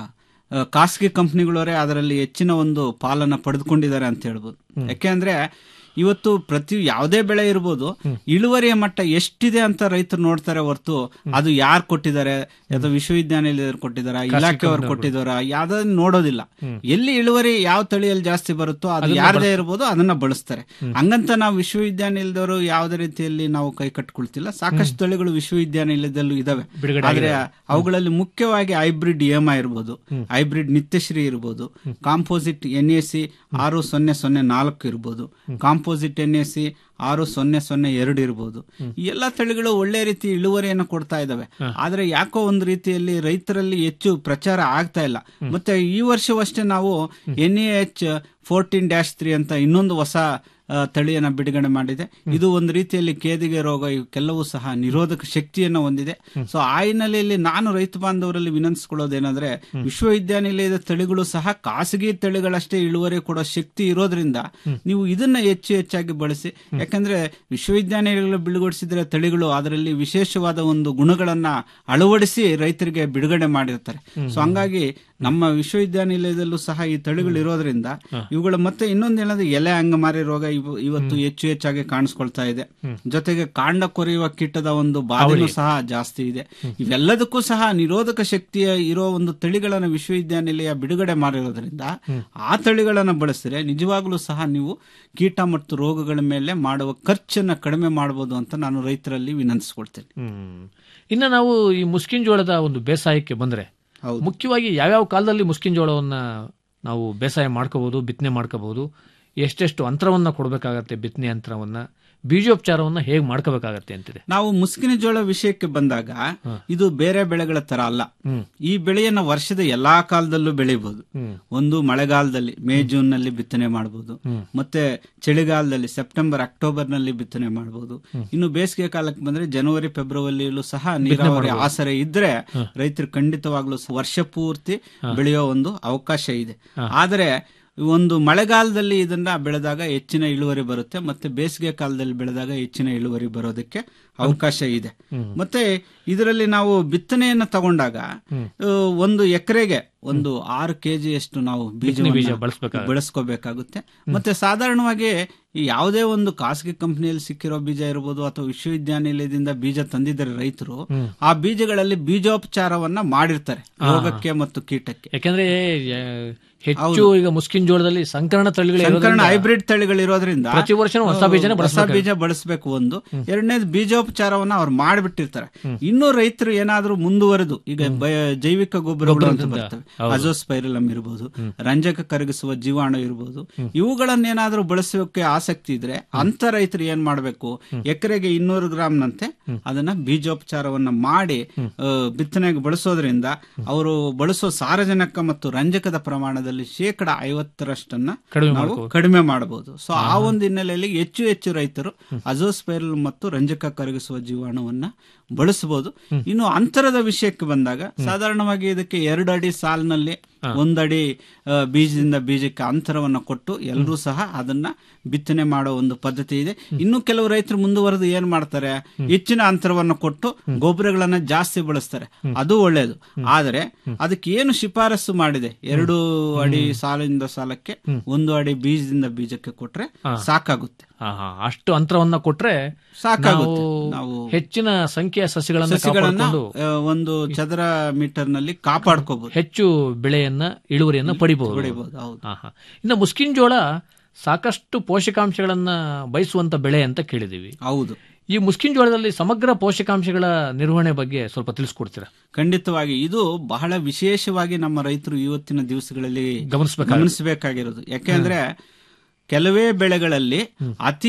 ಆ, ಖಾಸಗಿ ಕಂಪನಿಗಳವರೇ ಅದರಲ್ಲಿ ಹೆಚ್ಚಿನ ಒಂದು ಪಾಲನ್ನ ಪಡೆದುಕೊಂಡಿದ್ದಾರೆ ಅಂತ ಹೇಳ್ಬೋದು ಯಾಕೆಂದ್ರೆ ಇವತ್ತು ಪ್ರತಿ ಯಾವುದೇ ಬೆಳೆ ಇರ್ಬೋದು ಇಳುವರಿಯ ಮಟ್ಟ ಎಷ್ಟಿದೆ ಅಂತ ರೈತರು ನೋಡ್ತಾರೆ ಹೊರತು ಅದು ಯಾರು ಕೊಟ್ಟಿದ್ದಾರೆ ಅಥವಾ ವಿಶ್ವವಿದ್ಯಾನಿಲಯದವ್ರು ಕೊಟ್ಟಿದಾರ ಖಾಸಗಿ ಇಲಾಖೆಯವರು ಕಂಪನಿಯವ್ರು ಕೊಟ್ಟಿದಾರ ಯಾವ್ದನ್ನ ನೋಡೋದಿಲ್ಲ ಎಲ್ಲಿ ಇಳುವರಿ ಯಾವ ತಳಿಯಲ್ಲಿ ಜಾಸ್ತಿ ಬರುತ್ತೋ ಅದು ಅದನ್ನ ಯಾರದೇ ಬಳಸ್ತಾರೆ. ಇರ್ಬೋದು ಅದನ್ನ ಬಳಸ್ತಾರೆ ಹಂಗಂತ ನಾವು ವಿಶ್ವವಿದ್ಯಾನಿಲಯದವರು ಯಾವುದೇ ರೀತಿಯಲ್ಲಿ ನಾವು ಕೈ ಕಟ್ಕೊಳ್ತಿಲ್ಲ ಸಾಕಷ್ಟು ತಳಿಗಳು ವಿಶ್ವವಿದ್ಯಾನಿಲಯದಲ್ಲೂ ಇದಾವೆ ಬಿಡುಗಡೆ ಆದ್ರೆ ಆಗಿದಾವೆ. ಅವುಗಳಲ್ಲಿ ಮುಖ್ಯವಾಗಿ ಹೈಬ್ರಿಡ್ ಎಮ್ ಇರ್ಬೋದು ಹೈಬ್ರಿಡ್ ನಿತ್ಯಶ್ರೀ ಇರ್ಬೋದು ಕಾಂಪೋಸಿಟ್ ಎನ್ ಎ ಸಿ ಆರು ಸೊನ್ನೆ ಸೊನ್ನೆ ನಾಲ್ಕು ಇರ್ಬೋದು ಕಾಂಪೋಸಿಟ್ ಎನ್ ಎ ಸಿ ಆರು ಸೊನ್ನೆ ಸೊನ್ನೆ ಎರಡು ಇರ್ಬೋದು ಈ ಎಲ್ಲ ತಳಿಗಳು ಒಳ್ಳೆ ರೀತಿ ಇಳುವರಿಯನ್ನು ಕೊಡ್ತಾ ಇದಾವೆ ಆದ್ರೆ ಯಾಕೋ ಒಂದು ರೀತಿಯಲ್ಲಿ ರೈತರಲ್ಲಿ ಹೆಚ್ಚು ಪ್ರಚಾರ ಆಗ್ತಾ ಇಲ್ಲ ಮತ್ತೆ ಈ ವರ್ಷವಷ್ಟೇ ನಾವು N A H fourteen dash three ಅಂತ ಇನ್ನೊಂದು ಹೊಸ ಆ, ತಳಿಯನ್ನ ಬಿಡುಗಡೆ ಮಾಡಿದೆ ಇದು ಒಂದು ರೀತಿಯಲ್ಲಿ ಕೇದಿಗೆ ರೋಗ ಇವಕ್ಕೆಲ್ಲವೂ ಸಹ ನಿರೋಧಕ ಶಕ್ತಿಯನ್ನು ಹೊಂದಿದೆ ಸೊ ಆ ಹಿನ್ನೆಲೆಯಲ್ಲಿ ನಾನು ರೈತ ಬಾಂಧವರಲ್ಲಿ ವಿನಂತಿಸ್ಕೊಳ್ಳೋದೇನಂದ್ರೆ ವಿಶ್ವವಿದ್ಯಾನಿಲಯದ ತಳಿಗಳು ಸಹ ಖಾಸಗಿ ತಳಿಗಳಷ್ಟೇ ಇಳುವರಿ ಕೊಡೋ ಶಕ್ತಿ ಇರೋದ್ರಿಂದ ನೀವು ಇದನ್ನ ಹೆಚ್ಚು ಹೆಚ್ಚಾಗಿ ಬಳಸಿ ಯಾಕಂದ್ರೆ ವಿಶ್ವವಿದ್ಯಾನಿಲಯಗಳು ಬಿಡುಗಡಿಸಿದ್ರೆ ತಳಿಗಳು ಅದರಲ್ಲಿ ವಿಶೇಷವಾದ ಒಂದು ಗುಣಗಳನ್ನ ಅಳವಡಿಸಿ ರೈತರಿಗೆ ಬಿಡುಗಡೆ ಮಾಡಿರ್ತಾರೆ ಸೊ ಹಂಗಾಗಿ ನಮ್ಮ ವಿಶ್ವವಿದ್ಯಾನಿಲಯದಲ್ಲೂ ಸಹ ಈ ತಳಿಗಳು ಇರೋದ್ರಿಂದ ಇವುಗಳ ಮತ್ತೆ ಇನ್ನೊಂದು ಏನಂದ್ರೆ ಎಲೆ ಅಂಗಮಾರಿ ರೋಗ ಇವು- ಇವತ್ತು ಹೆಚ್ಚು ಹೆಚ್ಚಾಗಿ ಕಾಣಿಸ್ಕೊಳ್ತಾ ಇದೆ ಜೊತೆಗೆ ಕಾಂಡ ಕೊರೆಯುವ ಕೀಟದ ಒಂದು ಬಾಧೆನೂ ಸಹ ಜಾಸ್ತಿ ಇದೆ ಇವೆಲ್ಲದಕ್ಕೂ ಸಹ ನಿರೋಧಕ ಶಕ್ತಿಯ ಇರೋ ಒಂದು ತಳಿಗಳನ್ನ ವಿಶ್ವವಿದ್ಯಾನಿಲಯ ಬಿಡುಗಡೆ ಮಾಡಿರೋದ್ರಿಂದ ಆ ತಳಿಗಳನ್ನ ಬಳಸಿದ್ರೆ ನಿಜವಾಗ್ಲೂ ಸಹ ನೀವು ಕೀಟ ಮತ್ತು ರೋಗಗಳ ಮೇಲೆ ಮಾಡುವ ಖರ್ಚನ್ನ ಕಡಿಮೆ ಮಾಡಬಹುದು ಅಂತ ನಾನು ರೈತರಲ್ಲಿ ವಿನಂತಿಸ್ಕೊಳ್ತೇನೆ ಹ್ಮ್. ಇನ್ನು ನಾವು ಈ ಮುಸ್ಕಿನ್ ಜೋಳದ ಒಂದು ಬೇಸಾಯಕ್ಕೆ ಬಂದ್ರೆ ಮುಖ್ಯವಾಗಿ ಯಾವ್ಯಾವ ಕಾಲದಲ್ಲಿ ಮುಸ್ಕಿನ್ ಜೋಳವನ್ನ ನಾವು ಬೇಸಾಯ ಮಾಡ್ಕೋಬಹುದು ಬಿತ್ತನೆ ಮಾಡ್ಕೋಬಹುದು ಎಷ್ಟೆಷ್ಟು ಅಂತರವನ್ನ ಕೊಡಬೇಕಾಗತ್ತೆ ಬಿತ್ತನೆ ಅಂತರವನ್ನ ಬೀಜೋಪಚಾರವನ್ನ ಹೇಗೆ ಮಾಡ್ಕೋಬೇಕಾಗತ್ತೆ ಅಂತಿದೆ ನಾವು ಮುಸ್ಕಿನ ಜೋಳ ವಿಷಯಕ್ಕೆ ಬಂದಾಗ ಇದು ಬೇರೆ ಬೆಳೆಗಳ ತರ ಅಲ್ಲ ಈ ಬೆಳೆಯನ್ನ ವರ್ಷದ ಎಲ್ಲಾ ಕಾಲದಲ್ಲೂ ಬೆಳಿಬಹುದು ಒಂದು ಮಳೆಗಾಲದಲ್ಲಿ ಮೇ ಜೂನ್ ನಲ್ಲಿ ಬಿತ್ತನೆ ಮಾಡಬಹುದು ಮತ್ತೆ ಚಳಿಗಾಲದಲ್ಲಿ ಸೆಪ್ಟೆಂಬರ್ ಅಕ್ಟೋಬರ್ ನಲ್ಲಿ ಬಿತ್ತನೆ ಮಾಡಬಹುದು ಇನ್ನು ಬೇಸಿಗೆ ಕಾಲಕ್ಕೆ ಬಂದ್ರೆ ಜನವರಿ ಫೆಬ್ರವರಿಯಲ್ಲೂ ಸಹ ನೀರಾವರಿ ಮಾಡ್ಬೋದು. ಆಸರೆ ಇದ್ರೆ ರೈತರು ಖಂಡಿತವಾಗ್ಲೂ ಸ- ವರ್ಷ ಪೂರ್ತಿ ಬೆಳೆಯೋ ಒಂದು ಅವಕಾಶ ಇದೆ ಆದರೆ ಒಂದು ಮಳೆಗಾಲದಲ್ಲಿ ಇದನ್ನ ಬೆಳೆದಾಗ ಹೆಚ್ಚಿನ ಇಳುವರಿ ಬರುತ್ತೆ ಮತ್ತೆ ಬೇಸಿಗೆ ಕಾಲದಲ್ಲಿ ಬೆಳೆದಾಗ ಹೆಚ್ಚಿನ ಇಳುವರಿ ಬರೋದಕ್ಕೆ ಅವಕಾಶ ಇದೆ ಮತ್ತೆ ಇದರಲ್ಲಿ ನಾವು ಬಿತ್ತನೆಯನ್ನ ತಗೊಂಡಾಗ ಆ, ಒಂದು ಎಕರೆಗೆ ಒಂದು ಆರು ಕೆಜಿ ಅಷ್ಟು ನಾವು ಬಿತ್ತನೆ ಬೀಜ ಬೀಜ ಬಳಸ್ಬೇಕಾಗುತ್ತೆ. ಬಳಸ್ಕೋಬೇಕಾಗುತ್ತೆ ಮತ್ತೆ ಸಾಧಾರಣವಾಗಿ ಈ ಯಾವುದೇ ಒಂದು ಖಾಸಗಿ ಕಂಪನಿಯಲ್ಲಿ ಸಿಕ್ಕಿರೋ ಬೀಜ ಇರ್ಬೋದು ಅಥವಾ ವಿಶ್ವವಿದ್ಯಾನಿಲಯದಿಂದ ಬೀಜ ತಂದಿದ್ದಾರೆ ರೈತರು ಆ ಬೀಜಗಳಲ್ಲಿ ಬೀಜೋಪಚಾರವನ್ನ ಮಾಡಿರ್ತಾರೆ ಹಾ. ರೋಗಕ್ಕೆ ಮತ್ತು ಕೀಟಕ್ಕೆ ಯಾಕಂದ್ರೆ ಆ, ಹೆಚ್ಚು ಈಗ ಮುಸ್ಕಿನ್ ಜೋಳದಲ್ಲಿ ಸಂಕರಣ ತಳಿಗಳು ಸಂಕರಣ ಇರೋದ್ರಿಂದ ಹೈಬ್ರಿಡ್ ತಳಿಗಳಿರೋದ್ರಿಂದ ಪ್ರತಿ ವರ್ಷನೂ ಹೊಸ ಬೀಜನೇ ಹೊಸ ಬಳಸ್ಬೇಕಾಗುತ್ತೆ. ಬೀಜ ಬಳಸಬೇಕು ಒಂದು ಎರಡನೇದು ಬೀಜೋಪಚಾರವನ್ನ ಅವ್ರು ಮಾಡಿಬಿಟ್ಟಿರ್ತಾರೆ ಇನ್ನು ರೈತರು ಏನಾದ್ರೂ ಮುಂದುವರೆದು ಈಗ ಬಯ- ಜೈವಿಕ ಗೊಬ್ಬರಗಳು ಅಂತ ಗೊಬ್ಬರದಿಂದ, ಬರ್ತವೆ ಹೌದು. ಅಜೋಸ್ಪೈರಲಮ್ ಇರ್ಬೋದು ರಂಜಕ ಕರಗಿಸುವ ಜೀವಾಣು ಇರ್ಬೋದು ಇವುಗಳನ್ನೇನಾದ್ರೂ ಬಳಸೋಕೆ ಆಸಕ್ತಿ ಇದ್ರೆ ಅಂತ ರೈತರು ಏನ್ ಮಾಡ್ಬೇಕು ಎಕರೆಗೆ ಇನ್ನೂರು ಗ್ರಾಮ್ನಂತೆ ಅದನ್ನ ಬೀಜೋಪಚಾರವನ್ನ ಮಾಡಿ ಆ, ಬಿತ್ತನೆಗೆ ಬಳಸೋದ್ರಿಂದ ಅವರು ಬಳಸೋ ಸಾರಜನಕ ಮತ್ತು ರಂಜಕದ ಪ್ರಮಾಣದಲ್ಲಿ ಶೇಕಡ ಐವತ್ತರಷ್ಟನ್ನ ಕಡಿಮೆ ನಾವು ಮಾಡ್ಬೋದು. ಕಡಿಮೆ ಮಾಡಬಹುದು ಸೊ ಆ ಒಂದು ಹಿನ್ನೆಲೆಯಲ್ಲಿ ಹೆಚ್ಚು ಹೆಚ್ಚು ರೈತರು ಅಜೋಸ್ಪೈರಲ್ ಮತ್ತು ರಂಜಕ ಕರಗಿಸುವ ಜೀವಾಣುವನ್ನ ಬಳಸಬಹುದು ಇನ್ನು ಅಂತರದ ವಿಷಯಕ್ಕೆ ಬಂದಾಗ ಸಾಧಾರಣವಾಗಿ ಇದಕ್ಕೆ ಎರಡು ಅಡಿ ಸಾಲಿನಲ್ಲಿ ಒಂದಡಿ ಆ, ಬೀಜದಿಂದ ಬೀಜಕ್ಕೆ ಅಂತರವನ್ನು ಕೊಟ್ಟು ಎಲ್ಲರೂ ಸಹ ಅದನ್ನ ಬಿತ್ತನೆ ಮಾಡೋ ಒಂದು ಪದ್ಧತಿ ಇದೆ ಇನ್ನು ಕೆಲವು ರೈತರು ಮುಂದುವರೆದು ಏನ್ ಮಾಡ್ತಾರೆ ಹೆಚ್ಚಿನ ಅಂತರವನ್ನು ಕೊಟ್ಟು ಗೊಬ್ಬರಗಳನ್ನ ಜಾಸ್ತಿ ಬಳಸ್ತಾರೆ ಅದು ಒಳ್ಳೆಯದು ಆದರೆ ಅದಕ್ಕೆ ಏನು ಶಿಫಾರಸು ಮಾಡಿದೆ ಎರಡು ಅಡಿ ಸಾಲಿನಿಂದ ಸಾಲಕ್ಕೆ ಒಂದು ಅಡಿ ಬೀಜದಿಂದ ಬೀಜಕ್ಕೆ ಕೊಟ್ರೆ ಹಾ. ಸಾಕಾಗುತ್ತೆ ಹಾ, ಹಾ. ಅಷ್ಟು ಅಂತರವನ್ನ ಕೊಟ್ರೆ ಸಾಕಾಗುತ್ತೆ. ನಾವು ನಾವು ಹೆಚ್ಚಿನ ಸಂಖ್ಯೆಯ ಸಸ್ಯಗಳನ್ನ ಸಸಿಗಳನ್ನ ಕಾಪಾಡಿಕೊಂಡು ಆ, ಒಂದು ಚದರ ಮೀಟರ್ ನಲ್ಲಿ ಕಾಪಾಡ್ಕೋಬಹುದು ಹೆಚ್ಚು ಬೆಳೆಯನ್ನ ಇಳುವರಿಯನ್ನ ಪಡಿಬಹುದು ಪಡಿಬಹುದು, ಹೌದು. ಹಾ, ಹಾ. ಇನ್ನು ಮುಸ್ಕಿನ್ ಜೋಳ ಸಾಕಷ್ಟು ಪೋಷಕಾಂಶಗಳನ್ನ ಬಯಸುವಂತ ಬೆಳೆ ಅಂತ ಕೇಳಿದೀವಿ ಹೌದು ಈ ಮುಸ್ಕಿನ್ ಜೋಳದಲ್ಲಿ ಸಮಗ್ರ ಪೋಷಕಾಂಶಗಳ ನಿರ್ವಹಣೆ ಬಗ್ಗೆ ಸ್ವಲ್ಪ ತಿಳಿಸ್ಕೊಡ್ತೀರಾ ಖಂಡಿತವಾಗಿ ಇದು ಬಹಳ ವಿಶೇಷವಾಗಿ ನಮ್ಮ ರೈತರು ಇವತ್ತಿನ ದಿವಸಗಳಲ್ಲಿ ಗಮನಿಸ್ಬೇಕಾಗಿರೋದು. ಗಮನಿಸಬೇಕಾಗಿರೋದು ಯಾಕೆಂದ್ರೆ ಕೆಲವೇ ಬೆಳೆಗಳಲ್ಲಿ ಅತಿ ಹೆಚ್ಚು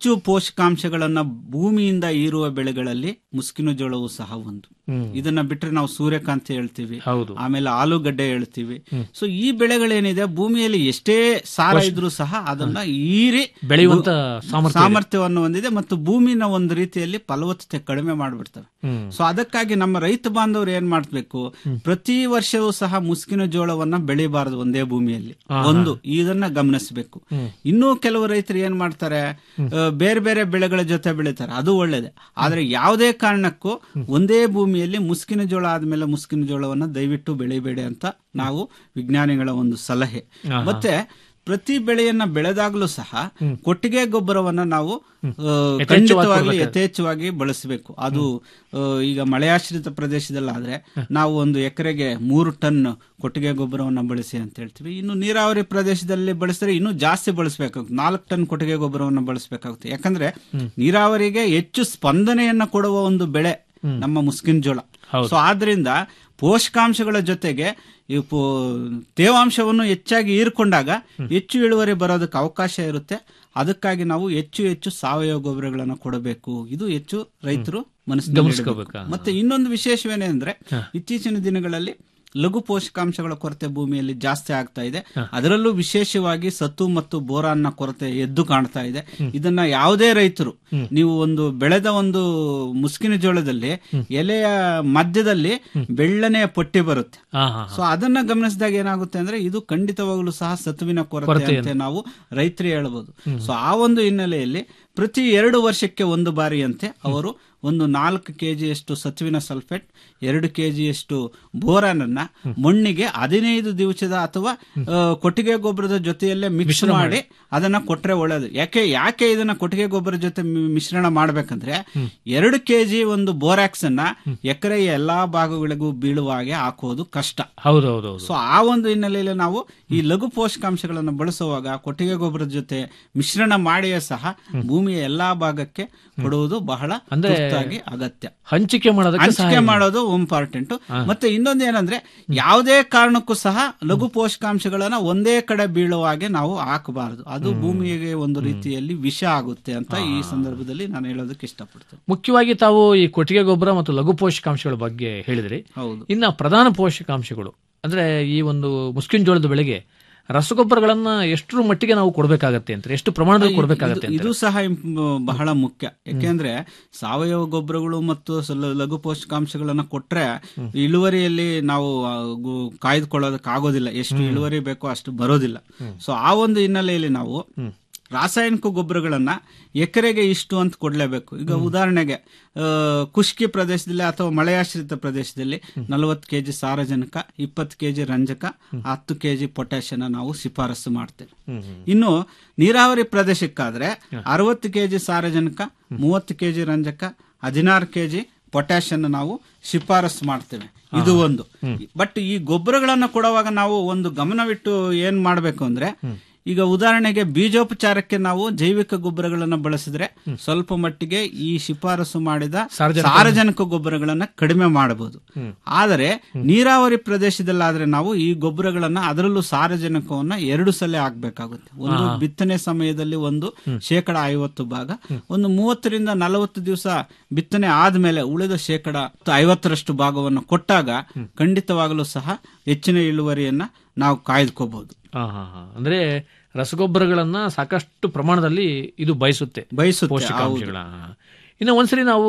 ಹೆಚ್ಚು ಪೋಷಕಾಂಶಗಳನ್ನ ಭೂಮಿಯಿಂದ ಹೀರುವ ಬೆಳೆಗಳಲ್ಲಿ ಮುಸ್ಕಿನ ಜೋಳವು ಸಹ ಒಂದು ಹ್ಮ್. ಇದನ್ನ ಬಿಟ್ರೆ ನಾವು ಸೂರ್ಯಕಾಂತಿ ಹೇಳ್ತೀವಿ ಹೌದು ಆಮೇಲೆ ಆಲೂಗಡ್ಡೆ ಹೇಳ್ತೀವಿ ಸೊ ಈ ಬೆಳೆಗಳೇನಿದೆ ಭೂಮಿಯಲ್ಲಿ ಎಷ್ಟೇ ಸಾರ ಪೋಷ- ಇದ್ರೂ ಸಹ ಅದನ್ನ ಹೀರಿ ಬೆಳೆಯುವಂತ ಭೂ- ಸಾಮರ್ಥ್ಯ ಇದೆ. ಸಾಮರ್ಥ್ಯವನ್ನು ಹೊಂದಿದೆ ಮತ್ತು ಭೂಮಿನ ಒಂದು ರೀತಿಯಲ್ಲಿ ಫಲವತ್ತತೆ ಕಡಿಮೆ ಮಾಡಿಬಿಡ್ತವೆ ಹ್ಮ್. ಸೊ ಅದಕ್ಕಾಗಿ ನಮ್ಮ ರೈತ ಬಾಂಧವರು ಏನ್ ಮಾಡ್ಬೇಕು ಪ್ರತಿ ವರ್ಷವೂ ಸಹ ಮುಸ್ಕಿನ ಜೋಳವನ್ನ ಬೆಳಿಬಾರದು ಒಂದೇ ಭೂಮಿಯಲ್ಲಿ ಆಹಾ. ಒಂದು ಇದನ್ನ ಗಮನಿಸಬೇಕು ಹ್ಮ್. ಇನ್ನೂ ಕೆಲವು ರೈತರು ಏನ್ ಮಾಡ್ತಾರೆ ಆ, ಬೇರೆ ಬೇರೆ ಬೆಳೆಗಳ ಜೊತೆ ಬೆಳಿತಾರೆ ಅದು ಒಳ್ಳೇದೆ ಆದ್ರೆ ಯಾವುದೇ ಕಾರಣಕ್ಕೂ ಒಂದೇ ಭೂಮಿಯಲ್ಲಿ ಮುಸ್ಕಿನ ಜೋಳ ಆದ್ಮೇಲೆ ಮುಸ್ಕಿನ ಜೋಳವನ್ನ ದಯವಿಟ್ಟು ಬೆಳಿಬೇಡಿ ಅಂತ ನಾವು ವಿಜ್ಞಾನಿಗಳ ಒಂದು ಸಲಹೆ ಆಹಾ. ಮತ್ತೆ ಪ್ರತಿ ಬೆಳೆಯನ್ನ ಬೆಳೆದಾಗ್ಲೂ ಸಹ ಕೊಟ್ಟಿಗೆ ಗೊಬ್ಬರವನ್ನ ನಾವು ಆ, ಯಥೇಚ್ಛವಾಗಿ ಖಂಡಿತವಾಗ್ಲೂ ಕೊಡ್ಬೇಕು. ಯಥೇಚ್ಛವಾಗಿ ಬಳಸಬೇಕು ಅದು ಆ, ಈಗ ಮಳೆಯಾಶ್ರಿತ ಪ್ರದೇಶದಲ್ಲಾದ್ರೆ ನಾವು ಒಂದು ಎಕರೆಗೆ ಮೂರು ಟನ್ ಕೊಟ್ಟಿಗೆ ಗೊಬ್ಬರವನ್ನ ಬಳಸಿ ಅಂತ ಹೇಳ್ತೀವಿ ಇನ್ನು ನೀರಾವರಿ ಪ್ರದೇಶದಲ್ಲಿ ಬಳಸಿದ್ರೆ ಇನ್ನೂ ಜಾಸ್ತಿ ಬಳಸಬೇಕಾಗುತ್ತೆ ನಾಲ್ಕು ಟನ್ ಕೊಟ್ಟಿಗೆ ಗೊಬ್ಬರವನ್ನ ಬಳಸಬೇಕಾಗುತ್ತೆ ಯಾಕಂದ್ರೆ ನೀರಾವರಿಗೆ ಹೆಚ್ಚು ಸ್ಪಂದನೆಯನ್ನ ಕೊಡುವ ಒಂದು ಬೆಳೆ ನಮ್ಮ ಮುಸ್ಕಿನ ಜೋಳ ಸೊ ಆದ್ರಿಂದ ಪೋಷಕಾಂಶಗಳ ಜೊತೆಗೆ ಈ ಪೋ- ತೇವಾಂಶವನ್ನು ಹೆಚ್ಚಾಗಿ ಹೀರ್ಕೊಂಡಾಗ ಹೆಚ್ಚು ಇಳುವರಿ ಬರೋದಕ್ಕೆ ಅವಕಾಶ ಇರುತ್ತೆ ಅದಕ್ಕಾಗಿ ನಾವು ಹೆಚ್ಚು ಹೆಚ್ಚು ಸಾವಯವ ಗೊಬ್ಬರಗಳನ್ನು ಕೊಡಬೇಕು ಇದು ಹೆಚ್ಚು ರೈತರು ಮನಸ್ಸಿನಲ್ಲಿ ಗಮನಿಸ್ಕೋಬೇಕು. ಇಡಬೇಕು. ಮತ್ತೆ ಇನ್ನೊಂದು ವಿಶೇಷವೇನೆಂದ್ರೆ ಇತ್ತೀಚಿನ ದಿನಗಳಲ್ಲಿ ಲಘು ಪೋಷಕಾಂಶಗಳ ಕೊರತೆ ಭೂಮಿಯಲ್ಲಿ ಜಾಸ್ತಿ ಆಗ್ತಾ ಇದೆ ಅದರಲ್ಲೂ ವಿಶೇಷವಾಗಿ ಸತ್ತು ಮತ್ತು ಬೋರಾನ್ನ ಕೊರತೆ ಎದ್ದು ಕಾಣ್ತಾ ಇದೆ ಇದನ್ನ ಯಾವುದೇ ರೈತರು ನೀವು ಒಂದು ಬೆಳೆದ ಒಂದು ಮುಸ್ಕಿನ ಜೋಳದಲ್ಲಿ ಎಲೆಯ ಮಧ್ಯದಲ್ಲಿ ಬೆಳ್ಳನೆಯ ಪಟ್ಟಿ ಬರುತ್ತೆ ಆಹಾ. ಸೊ ಅದನ್ನ ಗಮನಿಸಿದಾಗ ಏನಾಗುತ್ತೆ ಅಂದ್ರೆ ಇದು ಖಂಡಿತವಾಗಲೂ ಸಹ ಸತುವಿನ ಕೊರತೆ ಕೊರತೆ ಅಂತ ನಾವು ರೈತರು ಹೇಳ್ಬೋದು ಸೊ ಆ ಒಂದು ಹಿನ್ನೆಲೆಯಲ್ಲಿ ಪ್ರತಿ ಎರಡು ವರ್ಷಕ್ಕೆ ಒಂದು ಬಾರಿಯಂತೆ ಅವರು ಒಂದು ನಾಲ್ಕು ಕೆಜಿಯಷ್ಟು ಸತುವಿನ ಸಲ್ಫೇಟ್ ಎರಡು ಕೆಜಿಯಷ್ಟು ಬೋರಾನ್ ಅನ್ನ ಮಣ್ಣಿಗೆ ಹದಿನೈದು ದಿವಸದ ಅಥವಾ ಆ, ಕೊಟ್ಟಿಗೆ ಗೊಬ್ಬರದ ಜೊತೆಯಲ್ಲೇ ಮಿಕ್ಸ್ ಮಿಶ್ರಣ ಮಾಡಿ ಅದನ್ನ ಕೊಟ್ರೆ ಒಳ್ಳೇದು ಯಾಕೆ ಯಾಕೆ ಇದನ್ನ ಕೊಟ್ಟಿಗೆ ಗೊಬ್ಬರ ಜೊತೆ ಮಿ- ಮಿಶ್ರಣ ಮಾಡ್ಬೇಕಂದ್ರೆ ಎರಡು ಕೆಜಿ ಒಂದು ಬೋರಾಕ್ಸ್ ಅನ್ನ ಎಕರೆಯ ಎಲ್ಲಾ ಭಾಗಗಳಿಗೂ ಬೀಳುವ ಹಾಗೆ ಹಾಕೋದು ಕಷ್ಟ ಹೌದೌದು ಸೊ ಆ ಒಂದು ಹಿನ್ನೆಲೆಯಲ್ಲಿ ನಾವು ಈ ಲಘು ಪೋಷಕಾಂಶಗಳನ್ನು ಬಳಸುವಾಗ ಕೊಟ್ಟಿಗೆ ಗೊಬ್ಬರದ ಜೊತೆ ಮಿಶ್ರಣ ಮಾಡಿಯೇ ಸಹ ಭೂಮಿಯ ಎಲ್ಲಾ ಭಾಗಕ್ಕೆ ಕೊಡುವುದು ಬಹಳ ಅಂದ್ರೆ ತುರ್ತಾಗಿ ಅಗತ್ಯ ಹಂಚಿಕೆ ಮಾಡೋದಕ್ಕೆ ಹಂಚಿಕೆ ಸಹಾಯ ಮಾಡೋದು ಇಂಪಾರ್ಟೆಂಟ್ ಮತ್ತೆ ಇನ್ನೊಂದು ಏನಂದ್ರೆ ಯಾವುದೇ ಕಾರಣಕ್ಕೂ ಸಹ ಲಘು ಪೋಷಕಾಂಶಗಳನ್ನ ಒಂದೇ ಕಡೆ ಬೀಳುವ ಹಾಗೆ ನಾವು ಹಾಕಬಾರದು ಅದು ಭೂಮಿಗೆ ಒಂದು ರೀತಿಯಲ್ಲಿ ವಿಷ ಆಗುತ್ತೆ ಅಂತ ಈ ಸಂದರ್ಭದಲ್ಲಿ ನಾನು ಹೇಳೋದಕ್ಕೆ ಇಷ್ಟಪಡ್ತೇನೆ ಮುಖ್ಯವಾಗಿ ತಾವು ಈ ಕೊಟ್ಟಿಗೆ ಗೊಬ್ಬರ ಮತ್ತು ಲಘು ಪೋಷಕಾಂಶಗಳ ಬಗ್ಗೆ ಹೇಳಿದ್ರಿ ಹೌದು ಇನ್ನ ಪ್ರಧಾನ ಪೋಷಕಾಂಶಗಳು ಅಂದ್ರೆ ಈ ಒಂದು ಮುಸ್ಕಿನ್ ಜೋಳದ ಬೆಳೆಗೆ ರಸಗೊಬ್ಬರಗಳನ್ನ ಎಷ್ಟರ ಮಟ್ಟಿಗೆ ನಾವು ಕೊಡಬೇಕಾಗತ್ತೆ ಅಂತ ಎಷ್ಟು ಪ್ರಮಾಣದಲ್ಲಿ ಕೊಡಬೇಕಾಗತ್ತೆ ಇದು- ಇದು ಸಹ ಇಂಪ್- ಬಹಳ ಮುಖ್ಯ ಯಾಕೆಂದ್ರೆ ಸಾವಯವ ಗೊಬ್ಬರಗಳು ಮತ್ತು ಸ- ಲಘು ಪೋಷಕಾಂಶಗಳನ್ನ ಕೊಟ್ರೆ ಇಳುವರಿಯಲ್ಲಿ ನಾವು ಆ, ಗು- ಕಾಯ್ದುಕೊಳ್ಳೋದಕ್ಕೆ ಆಗೋದಿಲ್ಲ ಎಷ್ಟು ಇಳುವರಿ ಬೇಕೋ ಅಷ್ಟು ಬರೋದಿಲ್ಲ ಸೊ ಆ ಒಂದು ಹಿನ್ನೆಲೆಯಲ್ಲಿ ನಾವು ರಾಸಾಯನಿಕ ಗೊಬ್ಬರಗಳನ್ನ ಎಕರೆಗೆ ಇಷ್ಟು ಅಂತ ಕೊಡ್ಲೇಬೇಕು ಈಗ ಉದಾಹರಣೆಗೆ ಆ, ಖುಷ್ಕಿ ಪ್ರದೇಶದಲ್ಲಿ ಅಥವಾ ಮಳೆಯಾಶ್ರಿತ ಪ್ರದೇಶದಲ್ಲಿ ನಲವತ್ತು ಕೆಜಿ ಸಾರಜನಕ ಇಪ್ಪತ್ತು ಕೆಜಿ ರಂಜಕ ಹತ್ತು ಕೆಜಿ ಪೊಟ್ಯಾಷಿಯನ್ನ ನಾವು ಶಿಫಾರಸು ಮಾಡ್ತೇವೆ ಇನ್ನು ನೀರಾವರಿ ಪ್ರದೇಶಕ್ಕಾದ್ರೆ ಅರವತ್ತು ಕೆಜಿ ಸಾರಜನಕ ಮೂವತ್ತು ಕೆಜಿ ರಂಜಕ ಹದಿನಾರು ಕೆಜಿ ಪೊಟ್ಯಾಷಿಯನ್ ನಾವು ಶಿಫಾರಸು ಮಾಡ್ತೇವೆ ಇದು ಒಂದು ಬಟ್ ಈ ಗೊಬ್ಬರಗಳನ್ನ ಕೊಡುವಾಗ ನಾವು ಒಂದು ಗಮನವಿಟ್ಟು ಏನ್ ಮಾಡ್ಬೇಕು ಅಂದ್ರೆ ಈಗ ಉದಾಹರಣೆಗೆ ಬೀಜೋಪಚಾರಕ್ಕೆ ನಾವು ಜೈವಿಕ ಗೊಬ್ಬರಗಳನ್ನ ಬಳಸಿದ್ರೆ ಸ್ವಲ್ಪ ಮಟ್ಟಿಗೆ ಈ ಶಿಫಾರಸು ಮಾಡಿದ ಸಾರಜನಕ- ಸಾರಜನಕ ಗೊಬ್ಬರಗಳನ್ನ ಕಡಿಮೆ ಮಾಡಬಹುದು ಆದರೆ ನೀರಾವರಿ ಪ್ರದೇಶದಲ್ಲಾದ್ರೆ ನಾವು ಈ ಗೊಬ್ಬರಗಳನ್ನ ಅದರಲ್ಲೂ ಸಾರಜನಕವನ್ನ ಎರಡು ಸಲ ಹಾಕ್ಬೇಕಾಗುತ್ತೆ ಒಂದು ಆಹಾ. ಬಿತ್ತನೆ ಸಮಯದಲ್ಲಿ ಒಂದು ಶೇಕಡ ಐವತ್ತು ಭಾಗ ಒಂದು ಮೂವತ್ತರಿಂದ ನಲವತ್ತು ದಿವಸ ಬಿತ್ತನೆ ಆದ್ಮೇಲೆ ಉಳಿದ ಶೇಕಡ ಐವತ್ತರಷ್ಟು ಭಾಗವನ್ನು ಕೊಟ್ಟಾಗ ಖಂಡಿತವಾಗಲೂ ಸಹ ಹೆಚ್ಚಿನ ಇಳುವರಿಯನ್ನ ನಾವು ಕಾಯ್ದುಕೋಬಹುದು ಹಾ ಹಾ ಹಾ ಅಂದ್ರೆ ರಸಗೊಬ್ಬರಗಳನ್ನ ಸಾಕಷ್ಟು ಪ್ರಮಾಣದಲ್ಲಿ ಇದು ಬಯಸುತ್ತೆ ಬಯಸುತ್ತೆ, ಪೋಷಕಾಂಶಗಳ ಇನ್ನು ಒಂದ್ಸರಿ ನಾವು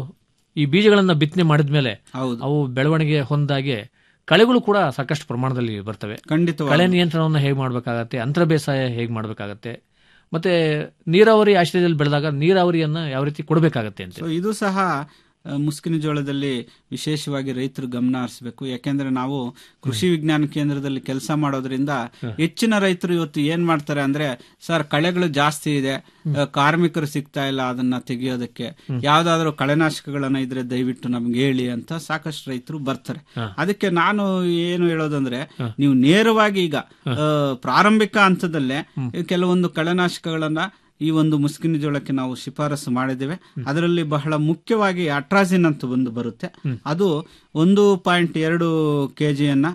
ಈ ಬೀಜಗಳನ್ನ ಬಿತ್ತನೆ ಮಾಡಿದ್ಮೇಲೆ ಹೌದು. ಅವು ಬೆಳವಣಿಗೆ ಹೊಂದಾಗೆ ಕಳೆಗಳು ಕೂಡ ಸಾಕಷ್ಟು ಪ್ರಮಾಣದಲ್ಲಿ ಬರ್ತವೆ ಖಂಡಿತವಾಗ್ಲೂ. ಕಳೆ ನಿಯಂತ್ರಣವನ್ನು ಹೇಗೆ ಮಾಡಬೇಕಾಗತ್ತೆ ಅಂತರ ಬೇಸಾಯ ಹೇಗೆ ಮಾಡಬೇಕಾಗತ್ತೆ ಮತ್ತೆ ನೀರಾವರಿ ಆಶ್ರಯದಲ್ಲಿ ಬೆಳೆದಾಗ ನೀರಾವರಿಯನ್ನ ಯಾವ ರೀತಿ ಕೊಡಬೇಕಾಗತ್ತೆ ಅಂತ ಸೊ ಇದು ಸಹ ಆ, ಮುಸ್ಕಿನ ಜೋಳದಲ್ಲಿ ವಿಶೇಷವಾಗಿ ರೈತರು ಗಮನ ಹರಿಸಬೇಕು ಯಾಕೆಂದ್ರೆ ನಾವು ಕೃಷಿ ವಿಜ್ಞಾನ ಕೇಂದ್ರದಲ್ಲಿ ಕೆಲಸ ಮಾಡೋದ್ರಿಂದ ಹೆಚ್ಚಿನ ರೈತರು ಇವತ್ತು ಏನ್ ಮಾಡ್ತಾರೆ ಅಂದ್ರೆ ಸರ್ ಕಳೆಗಳು ಜಾಸ್ತಿ ಇದೆ ಆ, ಕಾರ್ಮಿಕರು ಸಿಗ್ತಾ ಇಲ್ಲ ಅದನ್ನ ತೆಗೆಯೋದಕ್ಕೆ ಯಾವ್ದಾದ್ರು ಕಳೆನಾಶಕಗಳನ್ನ ಇದ್ರೆ ದಯವಿಟ್ಟು ನಮ್ಗೆ ಹೇಳಿ ಅಂತ ಸಾಕಷ್ಟು ರೈತರು ಬರ್ತಾರೆ ಅದಕ್ಕೆ ನಾನು ಏನು ಹೇಳೋದಂದ್ರೆ ನೀವು ನೇರವಾಗಿ ಈಗ ಆ, ಪ್ರಾರಂಭಿಕ ಹಂತದಲ್ಲೇ ಕೆಲವೊಂದು ಕಳೆನಾಶಕಗಳನ್ನ ಈ ಒಂದು ಮುಸ್ಕಿನ ಜೋಳಕ್ಕೆ ನಾವು ಶಿಫಾರಸು ಮಾಡಿದ್ದೇವೆ ಅದರಲ್ಲಿ ಬಹಳ ಮುಖ್ಯವಾಗಿ ಅಟ್ರಾಜಿನ್ ಅಂತ ಒಂದು ಬರುತ್ತೆ ಅದು ಒಂದು ಪಾಯಿಂಟ್ ಎರಡು ಕೆಜಿಯನ್ನ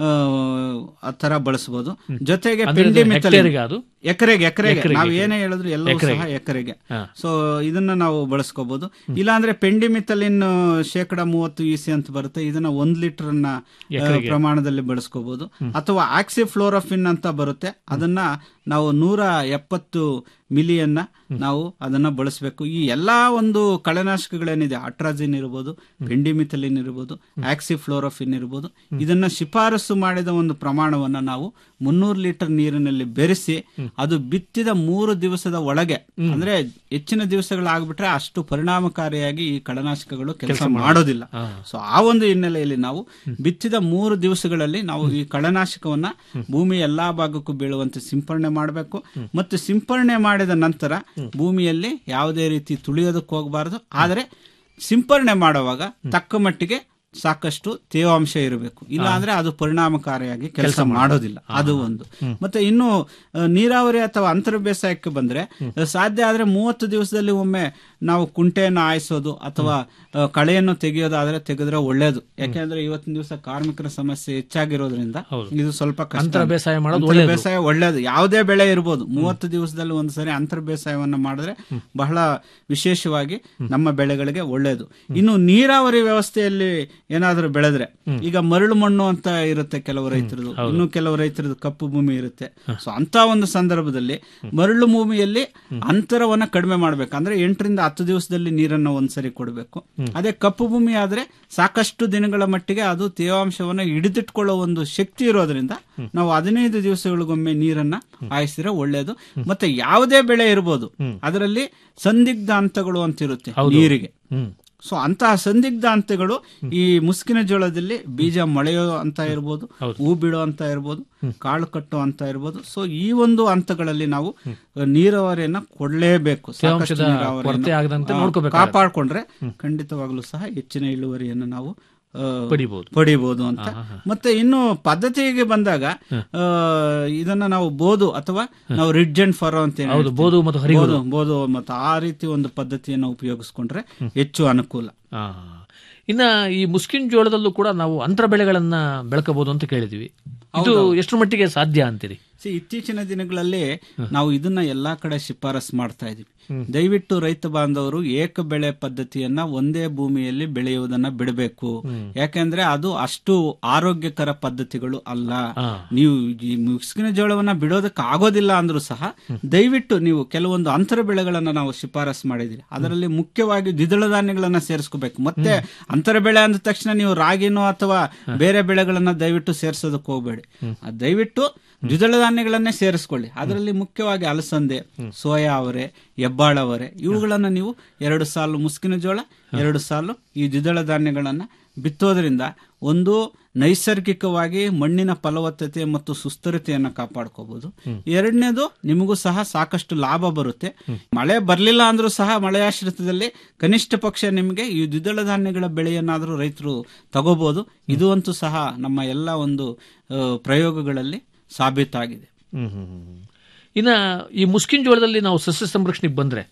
ಆ ತರ ಬಳಸಬಹುದು ಜೊತೆಗೆ ಅಂದ್ರೆ ಇದು ಪೆಂಡಿಮಿಥಲಿನ್ ಹೆಕ್ಟೇರ್ಗೆ ಅದು? ಎಕರೆಗೆ ಎಕರೆಗೆ ಎಕರೆಗೆ, ನಾವು ಎಕರೆಗೆ. ಏನೇ ಹೇಳಿದ್ರು ಎಲ್ಲವೂ ಎಕರೆಗೆ. ಸಹ ಎಕರೆಗೆ ಹಾ. ಸೊ ಇದನ್ನ ನಾವು ಬಳಸ್ಕೋಬಹುದು ಇಲ್ಲಾಂದ್ರೆ ಪೆಂಡಿಮಿಥಲಿನ್ ಶೇಕಡ ಮೂವತ್ತು ಇಸಿ ಅಂತ ಬರುತ್ತೆ ಇದನ್ನ ಒಂದ್ ಲೀಟರ್ ಅನ್ನ ಆ, ಎಕರೆಗೆ. ಪ್ರಮಾಣದಲ್ಲಿ ಬಳಸ್ಕೋಬಹುದು ಅಥವಾ ಆಕ್ಸಿಫ್ಲೋರಫಿನ್ ಅಂತ ಬರುತ್ತೆ ಅದನ್ನ ನಾವು ನೂರ ಎಪ್ಪತ್ತು ಮಿಲಿಯನ್ನ ನಾವು ಅದನ್ನ ಬಳಸಬೇಕು ಈ ಎಲ್ಲಾ ಒಂದು ಕಳೆನಾಶಕಗಳೇನಿದೆ ಅಟ್ರಾಜಿನ್ ಇರ್ಬೋದು ಪೆಂಡಿಮಿಥಲಿನ್ ಇರ್ಬೋದು ಆಕ್ಸಿಫ್ಲೋರಫಿನ್ ಇರ್ಬೋದು ಇದನ್ನ ಶಿಫಾರಸು ಮಾಡಿದ ಒಂದು ಪ್ರಮಾಣವನ್ನ ನಾವು ಮುನ್ನೂರು ಲೀಟರ್ ನೀರಿನಲ್ಲಿ ಬೆರೆಸಿ ಅದು ಬಿತ್ತಿದ ಮೂರು ದಿವಸದ ಒಳಗೆ ಅಂದ್ರೆ ಹೆಚ್ಚಿನ ದಿವಸಗಳಾಗ್ಬಿಟ್ರೆ ಅಷ್ಟು ಪರಿಣಾಮಕಾರಿಯಾಗಿ ಈ ಕಳೆನಾಶಕಗಳು ಕೆಲಸ ಕೆಲ್ಸ ಮಾಡೋದು. ಮಾಡೋದಿಲ್ಲ ಹಾ. ಸೊ ಆ ಒಂದು ಹಿನ್ನೆಲೆಯಲ್ಲಿ ನಾವು ಬಿತ್ತಿದ ಮೂರು ದಿವಸಗಳಲ್ಲಿ ನಾವು ಈ ಕಳೆನಾಶಕವನ್ನ ಭೂಮಿ ಎಲ್ಲಾ ಭಾಗಕ್ಕೂ ಬೀಳುವಂತೆ ಸಿಂಪರಣೆ ಮಾಡಬೇಕು ಮತ್ತು ಸಿಂಪರಣೆ ಮಾಡಿದ ನಂತರ ಭೂಮಿಯಲ್ಲಿ ಯಾವುದೇ ರೀತಿ ತುಳಿಯೋದಕ್ಕೆ ಹೋಗಬಾರದು ಆದರೆ ಸಿಂಪರಣೆ ಮಾಡುವಾಗ ತಕ್ಕ ಮಟ್ಟಿಗೆ ಸಾಕಷ್ಟು ತೇವಾಂಶ ಇರಬೇಕು ಇಲ್ಲ ಅಂದ್ರೆ ಅದು ಪರಿಣಾಮಕಾರಿಯಾಗಿ ಕೆಲಸ ಕೆಲ್ಸ ಮಾಡೋದು. ಮಾಡೋದಿಲ್ಲ ಅದು ಒಂದು ಮತ್ತೆ ಇನ್ನು ಆ, ನೀರಾವರಿ ಅಥವಾ ಅಂತರ ಬೇಸಾಯಕ್ಕೆ ಬಂದ್ರೆ ಆ, ಸಾಧ್ಯ ಆದ್ರೆ ಮೂವತ್ತು ದಿವಸದಲ್ಲಿ ಒಮ್ಮೆ ನಾವು ಕುಂಟೆಯನ್ನು ಆಯಿಸೋದು ಅಥವಾ ಆ, ಕಳೆಯನ್ನು ತೆಗೆಯೋದಾದ್ರೆ ತೆಗೆದ್ರೆ ಒಳ್ಳೇದು ಯಾಕೆಂದ್ರೆ ಇವತ್ತಿನ ದಿವಸ ಕಾರ್ಮಿಕರ ಸಮಸ್ಯೆ ಹೆಚ್ಚಾಗಿರೋದ್ರಿಂದ ಇದು ಸ್ವಲ್ಪ ಕಷ್ಟ ಅಂತರ ಬೇಸಾಯ ಮಾಡೋದು ಅಂತರ ಒಳ್ಳೇದು. ಬೇಸಾಯ ಒಳ್ಳೇದು ಯಾವುದೇ ಬೆಳೆ ಇರ್ಬೋದು ಮೂವತ್ತು ದಿವಸದಲ್ಲಿ ಒಂದ್ಸರಿ ಅಂತರ ಬೇಸಾಯವನ್ನ ಮಾಡಿದ್ರೆ ಬಹಳ ವಿಶೇಷವಾಗಿ ನಮ್ಮ ಬೆಳೆಗಳಿಗೆ ಒಳ್ಳೇದು ಇನ್ನು ನೀರಾವರಿ ವ್ಯವಸ್ಥೆಯಲ್ಲಿ ಏನಾದರೂ ಬೆಳೆದ್ರೆ ಈಗ ಮರಳು ಮಣ್ಣು ಅಂತ ಇರುತ್ತೆ ಕೆಲವು ರೈತರದು ಇನ್ನು ಕೆಲವು ರೈತರದು ಕಪ್ಪು ಭೂಮಿ ಇರುತ್ತೆ ಸೊ ಅಂತ ಒಂದು ಸಂದರ್ಭದಲ್ಲಿ ಮರಳು ಭೂಮಿಯಲ್ಲಿ ಅಂತರವನ್ನ ಕಡಿಮೆ ಮಾಡ್ಬೇಕು ಅಂದ್ರೆ ಎಂಟರಿಂದ ಹತ್ತು ದಿವಸದಲ್ಲಿ ನೀರನ್ನ ಒಂದ್ಸರಿ ಕೊಡಬೇಕು ಅದೇ ಕಪ್ಪು ಭೂಮಿ ಆದ್ರೆ ಸಾಕಷ್ಟು ದಿನಗಳ ಮಟ್ಟಿಗೆ ಅದು ತೇವಾಂಶವನ್ನ ಹಿಡಿದಿಟ್ಕೊಳ್ಳೋ ಒಂದು ಶಕ್ತಿ ಇರೋದ್ರಿಂದ ನಾವು ಹದಿನೈದು ದಿವಸಗಳಿಗೊಮ್ಮೆ ನೀರನ್ನ ಹಾಯಿಸಿದ್ರೆ ಒಳ್ಳೇದು ಮತ್ತೆ ಯಾವುದೇ ಬೆಳೆ ಇರ್ಬೋದು ಅದರಲ್ಲಿ ಸಂದಿಗ್ಧ ಹಂತಗಳು ಅಂತ ಇರುತ್ತೆ ಹೌದು. ನೀರಿಗೆ ಹ್ಮ್. ಸೊ ಅಂತಹ ಸಂದಿಗ್ಧ ಹಂತಗಳು ಈ ಮುಸ್ಕಿನ ಜೋಳದಲ್ಲಿ ಬೀಜ ಮೊಳೆಯೋ ಅಂತ ಇರ್ಬೋದು ಹೂ ಬಿಡೋ ಅಂತ ಇರ್ಬೋದು ಕಾಳು ಕಟ್ಟೋ ಅಂತ ಇರ್ಬೋದು ಸೊ ಈ ಒಂದು ಹಂತಗಳಲ್ಲಿ ನಾವು ನೀರಾವರಿಯನ್ನ ಕೊಡ್ಲೇಬೇಕು ಸಾಕಷ್ಟು ತೇವಾಂಶದ ನೀರಾವರಿಯನ್ನ, ಕೊರತೆ ಆಗದಂತೆ ಆ, ನೋಡ್ಕೋಬೇಕಾಗತ್ತೆ. ಕಾಪಾಡ್ಕೊಂಡ್ರೆ ಖಂಡಿತವಾಗ್ಲೂ ಸಹ ಹೆಚ್ಚಿನ ಇಳುವರಿಯನ್ನು ನಾವು ಆ, ಪಡಿಬೋದು. ಪಡಿಬಹುದು ಅಂತ ಆ, ಹಾ, ಹಾ. ಮತ್ತೆ ಇನ್ನು ಪದ್ಧತಿಗೆ ಬಂದಾಗ ಆ, ಇದನ್ನ ನಾವು ಬೋದು ಅಥವಾ ನಾವು ರಿಡ್ಜ್ ಅಂಡ್ ಫರೋ ಅಂತ ಏನ್ ಹೌದು, ಹೇಳ್ತೀವಿ. ಬೋದು ಮತ್ತು ಹರಿಗೋದು. ಬೋದು- ಬೋದು ಮತ್ತು ಆ ರೀತಿ ಒಂದು ಪದ್ಧತಿಯನ್ನು ಉಪಯೋಗಿಸ್ಕೊಂಡ್ರೆ ಹೆಚ್ಚು ಅನುಕೂಲ ಆ. ಇನ್ನ ಈ ಮುಸ್ಕಿನ್ ಜೋಳದಲ್ಲೂ ಕೂಡ ನಾವು ಅಂತರ ಬೆಳೆಗಳನ್ನ ಬೆಳಕಬಹುದು ಅಂತ ಕೇಳಿದ್ವಿ ಇದು ಹೌದೌದು. ಎಷ್ಟು ಮಟ್ಟಿಗೆ ಸಾಧ್ಯ ಅಂತೀರಿ See, ಇತ್ತೀಚಿನ ದಿನಗಳಲ್ಲಿ ನಾವು ಇದನ್ನ ಎಲ್ಲಾ ಕಡೆ ಶಿಫಾರಸ್ ಮಾಡ್ತಾ ಇದೀವಿ ದಯವಿಟ್ಟು ರೈತ ಬಾಂಧವರು ಏಕ ಬೆಳೆ ಪದ್ಧತಿಯನ್ನ ಒಂದೇ ಭೂಮಿಯಲ್ಲಿ ಬೆಳೆಯುವುದನ್ನ ಬಿಡಬೇಕು ಯಾಕೆಂದ್ರೆ ಅದು ಅಷ್ಟು ಆರೋಗ್ಯಕರ ಪದ್ಧತಿಗಳು ಅಲ್ಲ ನೀವು ಈ ಮುಸ್ಕಿನ ಜೋಳವನ್ನ ಬಿಡೋದಕ್ಕೆ ಆಗೋದಿಲ್ಲ ಅಂದ್ರೂ ಸಹ ದಯವಿಟ್ಟು ನೀವು ಕೆಲವೊಂದು ಅಂತರ ಬೆಳೆಗಳನ್ನ ನಾವು ಶಿಫಾರಸ್ ಮಾಡಿದಿರಿ ಅದರಲ್ಲಿ ಮುಖ್ಯವಾಗಿ ದ್ವಿದಳ ಧಾನ್ಯಗಳನ್ನ ಸೇರಿಸ್ಕೋಬೇಕು ಮತ್ತೆ ಅಂತರ ಬೆಳೆ ಅಂದ ತಕ್ಷಣ ನೀವು ರಾಗಿನೋ ಅಥವಾ ಬೇರೆ ಬೆಳೆಗಳನ್ನ ದಯವಿಟ್ಟು ಸೇರಿಸೋದಕ್ಕೆ ಹೋಗಬೇಡಿ ದಯವಿಟ್ಟು ದ್ವಿದಳ ಧಾನ್ಯಗಳನ್ನೇ ಸೇರಿಸ್ಕೊಳ್ಳಿ ಅದರಲ್ಲಿ ಮುಖ್ಯವಾಗಿ ಅಲಸಂದೆ ಸೋಯಾ ಅವರೆ ಹೆಬ್ಬಾಳ ಅವರೆ ಇವುಗಳನ್ನ ನೀವು ಎರಡು ಸಾಲು ಮುಸ್ಕಿನ ಜೋಳ ಎರಡು ಸಾಲು ಈ ದ್ವಿದಳ ಧಾನ್ಯಗಳನ್ನ ಬಿತ್ತೋದ್ರಿಂದ ಒಂದು ನೈಸರ್ಗಿಕವಾಗಿ ಮಣ್ಣಿನ ಫಲವತ್ತತೆ ಮತ್ತು ಸುಸ್ಥಿರತೆಯನ್ನ ಕಾಪಾಡ್ಕೋಬಹುದು ಎರಡನೇದು ನಿಮಗೂ ಸಹ ಸಾಕಷ್ಟು ಲಾಭ ಬರುತ್ತೆ ಮಳೆ ಬರ್ಲಿಲ್ಲ ಅಂದ್ರೂ ಸಹ ಮಳೆಯಾಶ್ರಿತದಲ್ಲಿ ಕನಿಷ್ಠ ಪಕ್ಷ ನಿಮಗೆ ಈ ದ್ವಿದಳ ಧಾನ್ಯಗಳ ಬೆಳೆಯನ್ನಾದ್ರೂ ರೈತರು ತಗೋಬಹುದು ಇದು ಅಂತೂ ಸಹ ನಮ್ಮ ಎಲ್ಲ ಒಂದು ಆ, ಪ್ರಯೋಗಗಳಲ್ಲಿ ಸಾಬೀತಾಗಿದೆ ಹ್ಮ್ ಹ್ಮ್ ಹ್ಮ್. ಇನ್ನ ಈ ಮುಸ್ಕಿನ್ ಜೋಳದಲ್ಲಿ ನಾವು ಸಸ್ಯ ಸಂರಕ್ಷಣೆಗೆ ಬಂದ್ರೆ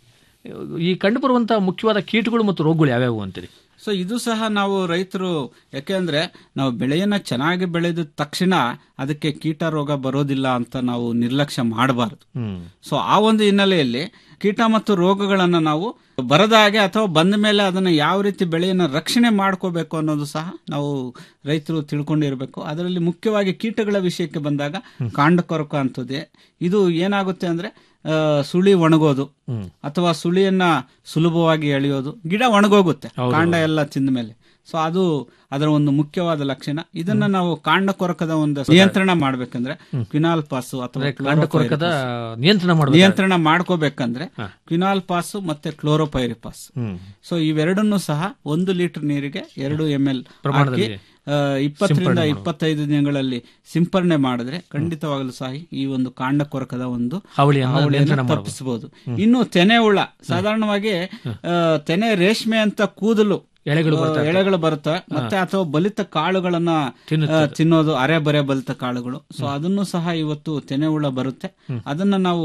ಈ ಕಂಡುಬರುವಂತಹ ಮುಖ್ಯವಾದ ಕೀಟಗಳು ಮತ್ತು ರೋಗಗಳು ಯಾವ್ಯಾವು ಅಂತೀರಿ ಸೊ ಇದು ಸಹ ನಾವು ರೈತರು ಯಾಕೆಂದ್ರೆ ನಾವು ಬೆಳೆಯನ್ನ ಚೆನ್ನಾಗಿ ಬೆಳೆದ ತಕ್ಷಣ ಅದಕ್ಕೆ ಕೀಟ ರೋಗ ಬರೋದಿಲ್ಲ ಅಂತ ನಾವು ನಿರ್ಲಕ್ಷ್ಯ ಮಾಡಬಾರದು ಸೊ ಆ ಒಂದು ಹಿನ್ನೆಲೆಯಲ್ಲಿ ಕೀಟ ಮತ್ತು ರೋಗಗಳನ್ನ ನಾವು ಬರದ ಹಾಗೆ ಅಥವಾ ಬಂದ ಮೇಲೆ ಅದನ್ನ ಯಾವ ರೀತಿ ಬೆಳೆಯನ್ನ ರಕ್ಷಣೆ ಮಾಡ್ಕೋಬೇಕು ಅನ್ನೋದು ಸಹ ನಾವು ರೈತರು ತಿಳ್ಕೊಂಡಿರ್ಬೇಕು ಅದರಲ್ಲಿ ಮುಖ್ಯವಾಗಿ ಕೀಟಗಳ ವಿಷಯಕ್ಕೆ ಬಂದಾಗ ಕಾಂಡ ಕೊರಕ ಅಂತದೆ ಇದು ಏನಾಗುತ್ತೆ ಅಂದ್ರೆ ಆ, ಸುಳಿ ಒಣಗೋದು ಅಥವಾ ಸುಳಿಯನ್ನ ಸುಲಭವಾಗಿ ಎಳೆಯೋದು ಗಿಡ ಒಣಗೋಗುತ್ತೆ ಹೌದು, ಕಾಂಡ ಎಲ್ಲ ತಿಂದ ಮೇಲೆ ಸೊ ಅದು ಅದರ ಒಂದು ಮುಖ್ಯವಾದ ಲಕ್ಷಣ ಇದನ್ನ ನಾವು ಕಾಂಡ ಕೊರಕದ ಒಂದು ನಿಯಂತ್ರಣ ಮಾಡ್ಬೇಕಂದ್ರೆ ಕ್ವಿನಾಲ್ ಪಾಸು ಅಥವಾ ಅಂದ್ರೆ ಕಾಂಡ ಕೊರಕದ ಕ್ಲೋರೋಪೈರಿಪಾಸ್. ನಿಯಂತ್ರಣ ಮಾಡ್ಬೇಕು. ನಿಯಂತ್ರಣ ಮಾಡ್ಕೋಬೇಕಂದ್ರೆ ಕ್ವಿನಾಲ್ ಪಾಸು ಮತ್ತೆ ಕ್ಲೋರೋಪೈರಿಪಾಸ್ ಹ್ಮ್. ಸೊ ಇವೆರಡನ್ನು ಸಹ ಒಂದು ಲೀಟರ್ ನೀರಿಗೆ ಎರಡು ಎಂ ಎಲ್ ಪ್ರಮಾಣದಲ್ಲಿ ಇಪ್ಪತ್ತರಿಂದ ಸಿಂಪರಣೆ ಮಾಡೋದು. ಇಪ್ಪತ್ತೈದು ದಿನಗಳಲ್ಲಿ ಸಿಂಪರಣೆ ಮಾಡಿದ್ರೆ ಖಂಡಿತವಾಗಲೂ ಸಹ ಈ ಒಂದು ಕಾಂಡ ಕೊರಕದ ಒಂದು ಹಾವಳಿಯನ್ನ ಹಾವಳಿಯನ್ನ ನಿಯಂತ್ರಣ ಮಾಡ್ಬೋದು. ತಪ್ಪಿಸಬಹುದು ಇನ್ನು ತೆನೆ ಹುಳ ಸಾಧಾರಣವಾಗಿ ಆ, ತೆನೆ ರೇಷ್ಮೆ ಅಂತ ಕೂದಲು ಎಳೆಗಳು ಆ, ಬರ್ತಾ ಇರ್ತವೆ. ಎಳೆಗಳು ಬರುತ್ತೆ ಮತ್ತೆ ಅಥವಾ ಬಲಿತ ಕಾಳುಗಳನ್ನ ಆ, ತಿನ್ನೋದು ಅರೆ ಬರೆ ಬಲಿತ ಕಾಳುಗಳು ಸೊ ಅದನ್ನು ಸಹ ಇವತ್ತು ತೆನೆ ಹುಳ ಬರುತ್ತೆ ಅದನ್ನ ನಾವು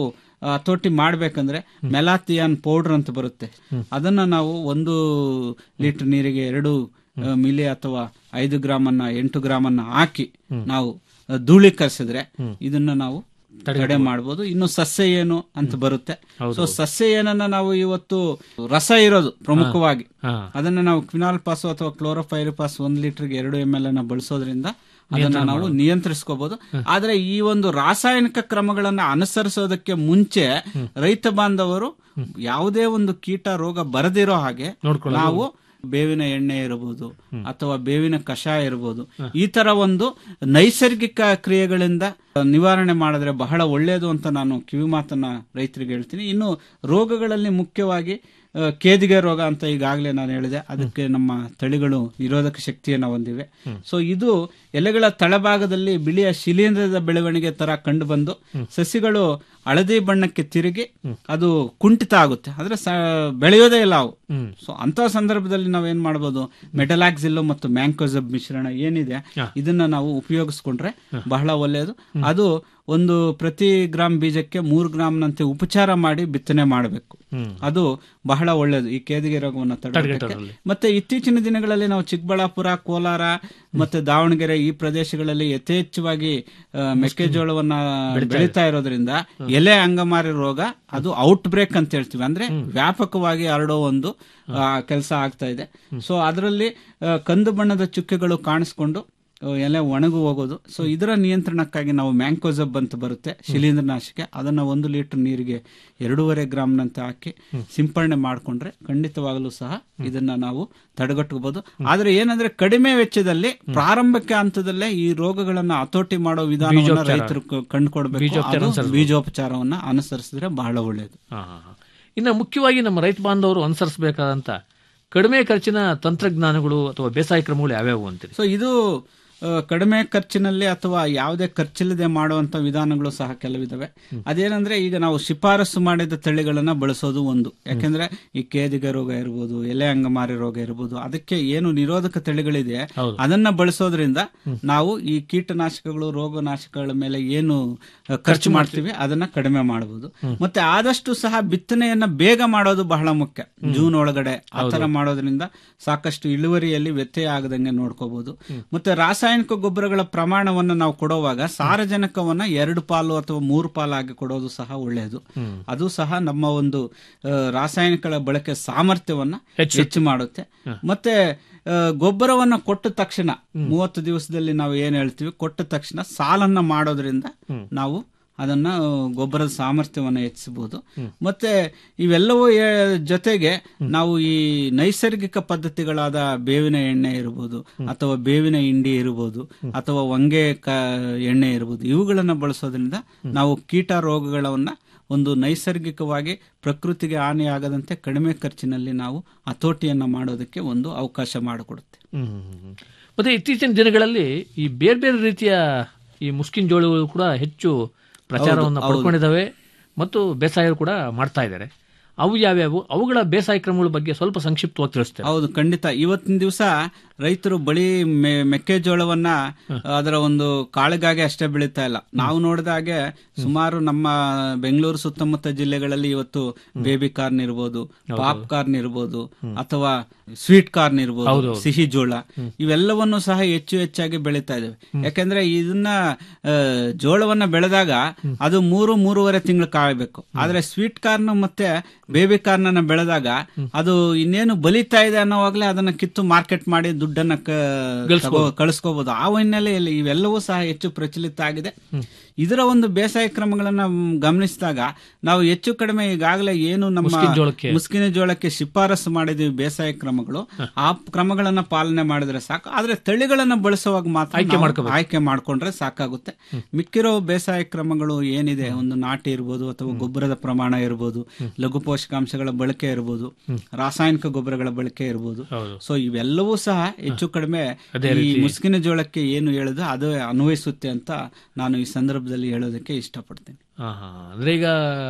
ಹತೋಟಿ ಮಾಡ್ಬೇಕಂದ್ರೆ ಮೆಲಾಥಿಯಾನ್ ಪೌಡರ್ ಅಂತ ಬರುತ್ತೆ ಅದನ್ನ ನಾವು ಒಂದು ಲೀಟರ್ ನೀರಿಗೆ ಎರಡು ಆ, ಮಿಲಿ ಅಥವಾ ಐದು ಗ್ರಾಮ್ ಅನ್ನ ಎಂಟು ಗ್ರಾಮ್ ಅನ್ನ ಹಾಕಿ ನಾವು ಆ, ಧೂಳೀಕರಿಸಿದ್ರೆ ಇದನ್ನ ನಾವು ತಡೆ ಮಾಡಬಹುದು ಇನ್ನು ಸಸ್ಯ ಏನು ಅಂತ ಬರುತ್ತೆ ಸೊ ಸಸ್ಯ ಏನನ್ನ ನಾವು ಇವತ್ತು ರಸ ಇರೋದು ಪ್ರಮುಖವಾಗಿ ಅದನ್ನ ನಾವು ಕ್ವಿನಾಲ್ ಪಾಸ್ ಅಥವಾ ಕ್ಲೋರೋಫೈರಿಪಾಸ್ ಒಂದ್ ಲೀಟರ್ಗೆ ಎರಡು ಎಂ ಎಲ್ ಅನ್ನ ಬಳಸೋದ್ರಿಂದ ಅದನ್ನ ನಿಯಂತ್ರಣ ನಾವು ಮಾಡ್ಬೋದು. ನಿಯಂತ್ರಿಸ್ಕೋಬಹುದು ಆದ್ರೆ ಈ ಒಂದು ರಾಸಾಯನಿಕ ಕ್ರಮಗಳನ್ನ ಅನುಸರಿಸೋದಕ್ಕೆ ಮುಂಚೆ ರೈತ ಬಾಂಧವರು ಯಾವುದೇ ಒಂದು ಕೀಟ ರೋಗ ಬರದಿರೋ ಹಾಗೆ ನೋಡ್ಕೊಳ್ಳೋದು. ನಾವು ಬೇವಿನ ಎಣ್ಣೆ ಇರಬಹುದು ಅಥವಾ ಬೇವಿನ ಕಷಾಯ ಇರಬಹುದು ಈ ತರ ಒಂದು ನೈಸರ್ಗಿಕ ಕ್ರಿಯೆಗಳಿಂದ ನಿವಾರಣೆ ಮಾಡಿದ್ರೆ ಬಹಳ ಒಳ್ಳೆಯದು ಅಂತ ನಾನು ಕಿವಿ ಮಾತನ್ನ ರೈತರಿಗೆ ಹೇಳ್ತೀನಿ ಇನ್ನು ರೋಗಗಳಲ್ಲಿ ಮುಖ್ಯವಾಗಿ ಆ, ಕೇದಿಗೆ ರೋಗ ಅಂತ ಈಗಾಗಲೇ ನಾನು ಹೇಳಿದೆ ಅದಕ್ಕೆ ನಮ್ಮ ತಳಿಗಳು ನಿರೋಧಕ ಶಕ್ತಿಯನ್ನು ಹೊಂದಿವೆ ಸೊ ಇದು ಎಲೆಗಳ ತಳಭಾಗದಲ್ಲಿ ಬಿಳಿಯ ಶಿಲೀಂಧ್ರದ ಬೆಳವಣಿಗೆ ತರ ಕಂಡು ಬಂದು ಸಸಿಗಳು ಹಳದಿ ಬಣ್ಣಕ್ಕೆ ತಿರುಗಿ ಅದು ಕುಂಠಿತ ಆಗುತ್ತೆ ಅಂದ್ರೆ ಸ- ಬೆಳೆಯೋದೇ ಇಲ್ಲ ಅವು ಸೊ ಅಂತ ಸಂದರ್ಭದಲ್ಲಿ ನಾವೇನ್ ಮಾಡ್ಬೋದು ಮೆಟಲಾಕ್ಸಿಲ್ಲು ಮತ್ತು ಮ್ಯಾಂಕೋಸಬ್ ಮಿಶ್ರಣ ಏನಿದೆ ಇದನ್ನ ನಾವು ಉಪಯೋಗಿಸ್ಕೊಂಡ್ರೆ ಬಹಳ ಒಳ್ಳೆಯದು ಅದು ಒಂದು ಪ್ರತಿ ಗ್ರಾಮ್ ಬೀಜಕ್ಕೆ ಮೂರು ಗ್ರಾಮ್ನಂತೆ ಉಪಚಾರ ಮಾಡಿ ಬಿತ್ತನೆ ಮಾಡಬೇಕು ಅದು ಬಹಳ ಒಳ್ಳೆಯದು ಈ ಕೇದಿಗೆ ರೋಗವನ್ನು ತಡೆಗಟ್ಟಕ್ಕೆ ತಡೆಗಟ್ಟೋದ್ರಲ್ಲಿ. ಮತ್ತೆ ಇತ್ತೀಚಿನ ದಿನಗಳಲ್ಲಿ ನಾವು ಚಿಕ್ಕಬಳ್ಳಾಪುರ ಕೋಲಾರ ಮತ್ತೆ ದಾವಣಗೆರೆ ಈ ಪ್ರದೇಶಗಳಲ್ಲಿ ಯಥೇಚ್ಛವಾಗಿ ಆ, ಮೆಕ್ಕೆಜೋಳವನ್ನ ಬೆಳೀತಾ ಇರೋದ್ರಿಂದ ಎಲೆ ಅಂಗಮಾರಿ ರೋಗ ಅದು ಔಟ್ ಬ್ರೇಕ್ ಅಂತ ಹೇಳ್ತೀವಿ ಅಂದ್ರೆ ವ್ಯಾಪಕವಾಗಿ ಹರಡೋ ಒಂದು ಕೆಲಸ ಆಗ್ತಾ ಇದೆ ಸೊ ಅದರಲ್ಲಿ ಆ, ಕಂದು ಬಣ್ಣದ ಚುಕ್ಕೆಗಳು ಕಾಣಿಸ್ಕೊಂಡು ಆ, ಎಲೆ ಒಣಗು ಹೋಗೋದು ಸೊ ಇದರ ನಿಯಂತ್ರಣಕ್ಕಾಗಿ ನಾವು ಮ್ಯಾಂಕೋಸಬ್ ಅಂತ ಬರುತ್ತೆ ಶಿಲೀಂಧ್ರನಾಶಕ ಅದನ್ನ ಒಂದು ಲೀಟರ್ ನೀರಿಗೆ ಎರಡೂವರೆ ಗ್ರಾಮ್ನಂತೆ ಹಾಕಿ ಸಿಂಪರಣೆ ಮಾಡಿಕೊಂಡ್ರೆ ಖಂಡಿತವಾಗಲೂ ಸಹ ಇದನ್ನ ನಾವು ತಡೆಗಟ್ಟಬಹುದು ಆದ್ರೆ ಏನಂದ್ರೆ ಕಡಿಮೆ ವೆಚ್ಚದಲ್ಲಿ ಪ್ರಾರಂಭಿಕ ಹಂತದಲ್ಲೇ ಈ ರೋಗಗಳನ್ನ ಹತೋಟಿ ಮಾಡೋ ವಿಧಾನವನ್ನ ಬೀಜೋಪಚಾರ. ರೈತರು ಕ- ಕಂಡುಕೊಡ್ಬೇಕು ಬೀಜೋಪಚಾರ ಅದು ಅನುಸರಿಸ್ಬೇಕು. ಬೀಜೋಪಚಾರವನ್ನ ಅನುಸರಿಸಿದ್ರೆ ಬಹಳ ಒಳ್ಳೆಯದು ಹಾ, ಹಾ, ಹಾ. ಇನ್ನು ಮುಖ್ಯವಾಗಿ ನಮ್ಮ ರೈತ ಬಾಂಧವರು ಅನುಸರಿಸಬೇಕಾದಂತ ಕಡಿಮೆ ಖರ್ಚಿನ ತಂತ್ರಜ್ಞಾನಗಳು ಅಥವಾ ಬೇಸಾಯ ಕ್ರಮಗಳು ಯಾವ್ಯಾವು ಅಂತೀರಿ ಸೊ ಇದು ಆ, ಕಡಿಮೆ ಖರ್ಚಿನಲ್ಲಿ ಅಥವಾ ಯಾವುದೇ ಖರ್ಚಿಲ್ಲದೆ ಮಾಡುವಂತ ವಿಧಾನಗಳು ಸಹ ಕೆಲವಿದಾವೆ ಅದೇನಂದ್ರೆ ಈಗ ನಾವು ಶಿಫಾರಸು ಮಾಡಿದ ತಳಿಗಳನ್ನ ಬಳಸೋದು ಒಂದು ಯಾಕೆಂದ್ರೆ ಈ ಕೇದಿಗೆ ರೋಗ ಇರ್ಬೋದು ಎಲೆ ಅಂಗಮಾರಿ ರೋಗ ಇರ್ಬೋದು ಅದಕ್ಕೆ ಏನು ನಿರೋಧಕ ತಳಿಗಳಿದೆ ಅದನ್ನ ಬಳಸೋದ್ರಿಂದ ನಾವು ಈ ಕೀಟನಾಶಕಗಳು ರೋಗನಾಶಕಗಳ ಮೇಲೆ ಏನು ಆ, ಖರ್ಚು ಮಾಡ್ತೀವಿ ಅದನ್ನ ಕಡಿಮೆ ಮಾಡಬಹುದು ಮತ್ತೆ ಆದಷ್ಟು ಸಹ ಬಿತ್ತನೆಯನ್ನ ಬೇಗ ಮಾಡೋದು ಬಹಳ ಮುಖ್ಯ ಜೂನ್ ಒಳಗಡೆ ಆ ತರ ಮಾಡೋದ್ರಿಂದ ಸಾಕಷ್ಟು ಇಳುವರಿಯಲ್ಲಿ ವ್ಯತ್ಯಯ ಆಗದಂಗೆ ನೋಡ್ಕೋಬಹುದು ಮತ್ತೆ ರಾಸಾಯನಿಕ ಗೊಬ್ಬರಗಳ ಪ್ರಮಾಣವನ್ನ ನಾವು ಕೊಡುವಾಗ ಸಾರಜನಕವನ್ನ ಎರಡು ಪಾಲು ಅಥವಾ ಮೂರು ಪಾಲಾಗಿ ಕೊಡೋದು ಸಹ ಒಳ್ಳೆಯದು ಅದು ಸಹ ನಮ್ಮ ಒಂದು ಆ, ರಾಸಾಯನಿಕಗಳ ಬಳಕೆ ಸಾಮರ್ಥ್ಯವನ್ನ ಹೆಚ್ಚು ಮಾಡುತ್ತೆ ಮತ್ತೆ ಆ, ಗೊಬ್ಬರವನ್ನ ಕೊಟ್ಟ ತಕ್ಷಣ ಮೂವತ್ತು ದಿವಸದಲ್ಲಿ ನಾವು ಏನ್ ಹೇಳ್ತೀವಿ ಕೊಟ್ಟ ತಕ್ಷಣ ಸಾಲನ್ನ ಮಾಡೋದ್ರಿಂದ ನಾವು ಅದನ್ನ ಆ, ಗೊಬ್ಬರದ ಸಾಮರ್ಥ್ಯವನ್ನು ಹೆಚ್ಚಿಸಬಹುದು ಮತ್ತೆ ಇವೆಲ್ಲವೂ ಏ- ಜೊತೆಗೆ ನಾವು ಈ ನೈಸರ್ಗಿಕ ಪದ್ಧತಿಗಳಾದ ಬೇವಿನ ಎಣ್ಣೆ ಇರಬಹುದು ಅಥವಾ ಬೇವಿನ ಹಿಂಡಿ ಇರಬಹುದು ಅಥವಾ ಹೊಂಗೆ ಕ ಎಣ್ಣೆ ಇರಬಹುದು ಇವುಗಳನ್ನ ಬಳಸೋದ್ರಿಂದ ನಾವು ಕೀಟ ರೋಗಗಳನ್ನ ಒಂದು ನೈಸರ್ಗಿಕವಾಗಿ ಪ್ರಕೃತಿಗೆ ಹಾನಿಯಾಗದಂತೆ ಕಡಿಮೆ ಖರ್ಚಿನಲ್ಲಿ ನಾವು ಹತೋಟಿಯನ್ನ ಮಾಡೋದಕ್ಕೆ ಒಂದು ಅವಕಾಶ ಮಾಡಿಕೊಡುತ್ತೆ ಹ್ಮ್, ಹ್ಮ್, ಹ್ಮ್. ಮತ್ತೆ ಇತ್ತೀಚಿನ ದಿನಗಳಲ್ಲಿ ಈ ಬೇರೆ ಬೇರೆ ರೀತಿಯ ಈ ಮುಸ್ಕಿನ್ ಜೋಳಗಳು ಕೂಡ ಹೆಚ್ಚು ಪ್ರಚಾರವನ್ನು ಹೌದು. ಪಡ್ಕೊಂಡಿದ್ದಾವೆ ಮತ್ತು ಬೇಸಾಯ ಕೂಡ ಮಾಡ್ತಾ ಇದ್ದಾರೆ ಅವು ಯಾವ್ಯಾವು ಅವುಗಳ ಬೇಸಾಯ ಕ್ರಮಗಳ ಬಗ್ಗೆ ಸ್ವಲ್ಪ ಸಂಕ್ಷಿಪ್ತವಾಗಿ ತಿಳಿಸ್ತೇವೆ ಹೌದು ಖಂಡಿತ ಇವತ್ತಿನ ದಿವಸ ರೈತರು ಬಳಿ ಮೆ- ಮೆಕ್ಕೆಜೋಳವನ್ನ ಅದರ ಒಂದು ಕಾಳಿಗಾಗಿ ಅಷ್ಟೇ ಬೆಳೀತಾ ಇಲ್ಲ ನಾವು ನೋಡಿದ ಹಾಗೆ ಸುಮಾರು ನಮ್ಮ ಬೆಂಗಳೂರು ಸುತ್ತಮುತ್ತ ಜಿಲ್ಲೆಗಳಲ್ಲಿ ಇವತ್ತು ಬೇಬಿ ಕಾರ್ನ್ ಇರ್ಬೋದು ಪಾಪ್ ಕಾರ್ನ್ ಇರ್ಬೋದು ಅಥವಾ ಸ್ವೀಟ್ ಕಾರ್ನ್ ಇರ್ಬೋದು ಹೌದು, ಹೌದು. ಸಿಹಿ ಜೋಳ ಇವೆಲ್ಲವನ್ನು ಸಹ ಹೆಚ್ಚು ಹೆಚ್ಚಾಗಿ ಬೆಳೀತಾ ಇದ್ದೇವೆ ಯಾಕಂದ್ರೆ ಇದನ್ನ ಆ, ಜೋಳವನ್ನ ಬೆಳೆದಾಗ ಅದು ಮೂರು ಮೂರುವರೆ ತಿಂಗಳು ಕಾಯಬೇಕು ಆದ್ರೆ ಸ್ವೀಟ್ ಕಾರ್ನ್ ಮತ್ತೆ ಬೇಬಿ ಕಾರ್ನ್ ಅನ್ನ ಬೆಳೆದಾಗ ಅದು ಇನ್ನೇನು ಬಲಿತಾ ಇದೆ ಅನ್ನೋವಾಗ್ಲೇ ಅದನ್ನ ಕಿತ್ತು ಮಾರ್ಕೆಟ್ ಮಾಡಿ ದುಡ್ಡನ್ನ ಕ- ಗಳಿಸ್ಬೋದು. ತಗೋ- ಕಳಿಸ್ಕೋಬಹುದು ಆ ಹಿನ್ನೆಲೆಯಲ್ಲಿ ಇವೆಲ್ಲವೂ ಸಹ ಹೆಚ್ಚು ಪ್ರಚಲಿತ ಆಗಿದೆ ಇದರ ಒಂದು ಬೇಸಾಯ ಕ್ರಮಗಳನ್ನ ಮ್, ಗಮನಿಸಿದಾಗ ನಾವು ಹೆಚ್ಚು ಕಡಿಮೆ ಈಗಾಗಲೇ ಏನು ನಮ್ಮ ಮುಸ್ಕಿನ ಜೋಳಕ್ಕೆ. ಮುಸ್ಕಿನ ಜೋಳಕ್ಕೆ ಶಿಫಾರಸು ಮಾಡಿದೀವಿ ಬೇಸಾಯ ಕ್ರಮಗಳು ಆ ಕ್ರಮಗಳನ್ನ ಪಾಲನೆ ಮಾಡಿದ್ರೆ ಸಾಕು ಆದ್ರೆ ತಳಿಗಳನ್ನ ಬಳಸುವಾಗ ಮಾತ್ರ ಆಯ್ಕೆ ನಾವು ಮಾಡ್ಕೋಬೇಕು. ಆಯ್ಕೆ ಮಾಡ್ಕೊಂಡ್ರೆ ಸಾಕಾಗುತ್ತೆ ಮಿಕ್ಕಿರೋ ಬೇಸಾಯ ಕ್ರಮಗಳು ಏನಿದೆ ಒಂದು ನಾಟಿ ಇರ್ಬೋದು ಅಥವಾ ಗೊಬ್ಬರದ ಪ್ರಮಾಣ ಇರ್ಬೋದು ಲಘು ಪೋಷಕಾಂಶಗಳ ಬಳಕೆ ಇರ್ಬೋದು ರಾಸಾಯನಿಕ ಗೊಬ್ಬರಗಳ ಬಳಕೆ ಇರ್ಬೋದು ಹೌದು. ಸೊ ಇವೆಲ್ಲವೂ ಸಹ ಹೆಚ್ಚು ಕಡಿಮೆ ಅದೇ ಈ ರೀತಿ. ಮುಸ್ಕಿನ ಜೋಳಕ್ಕೆ ಏನು ಹೇಳುದು ಅದು ಅನ್ವಯಿಸುತ್ತೆ ಅಂತ ನಾನು ಈ ಸಂದರ್ಭದಲ್ಲಿ ಹೇಳೋದಕ್ಕೆ ಇಷ್ಟಪಡ್ತೇನೆ ಹಾ, ಹಾ. ಅಂದ್ರೆ ಈಗ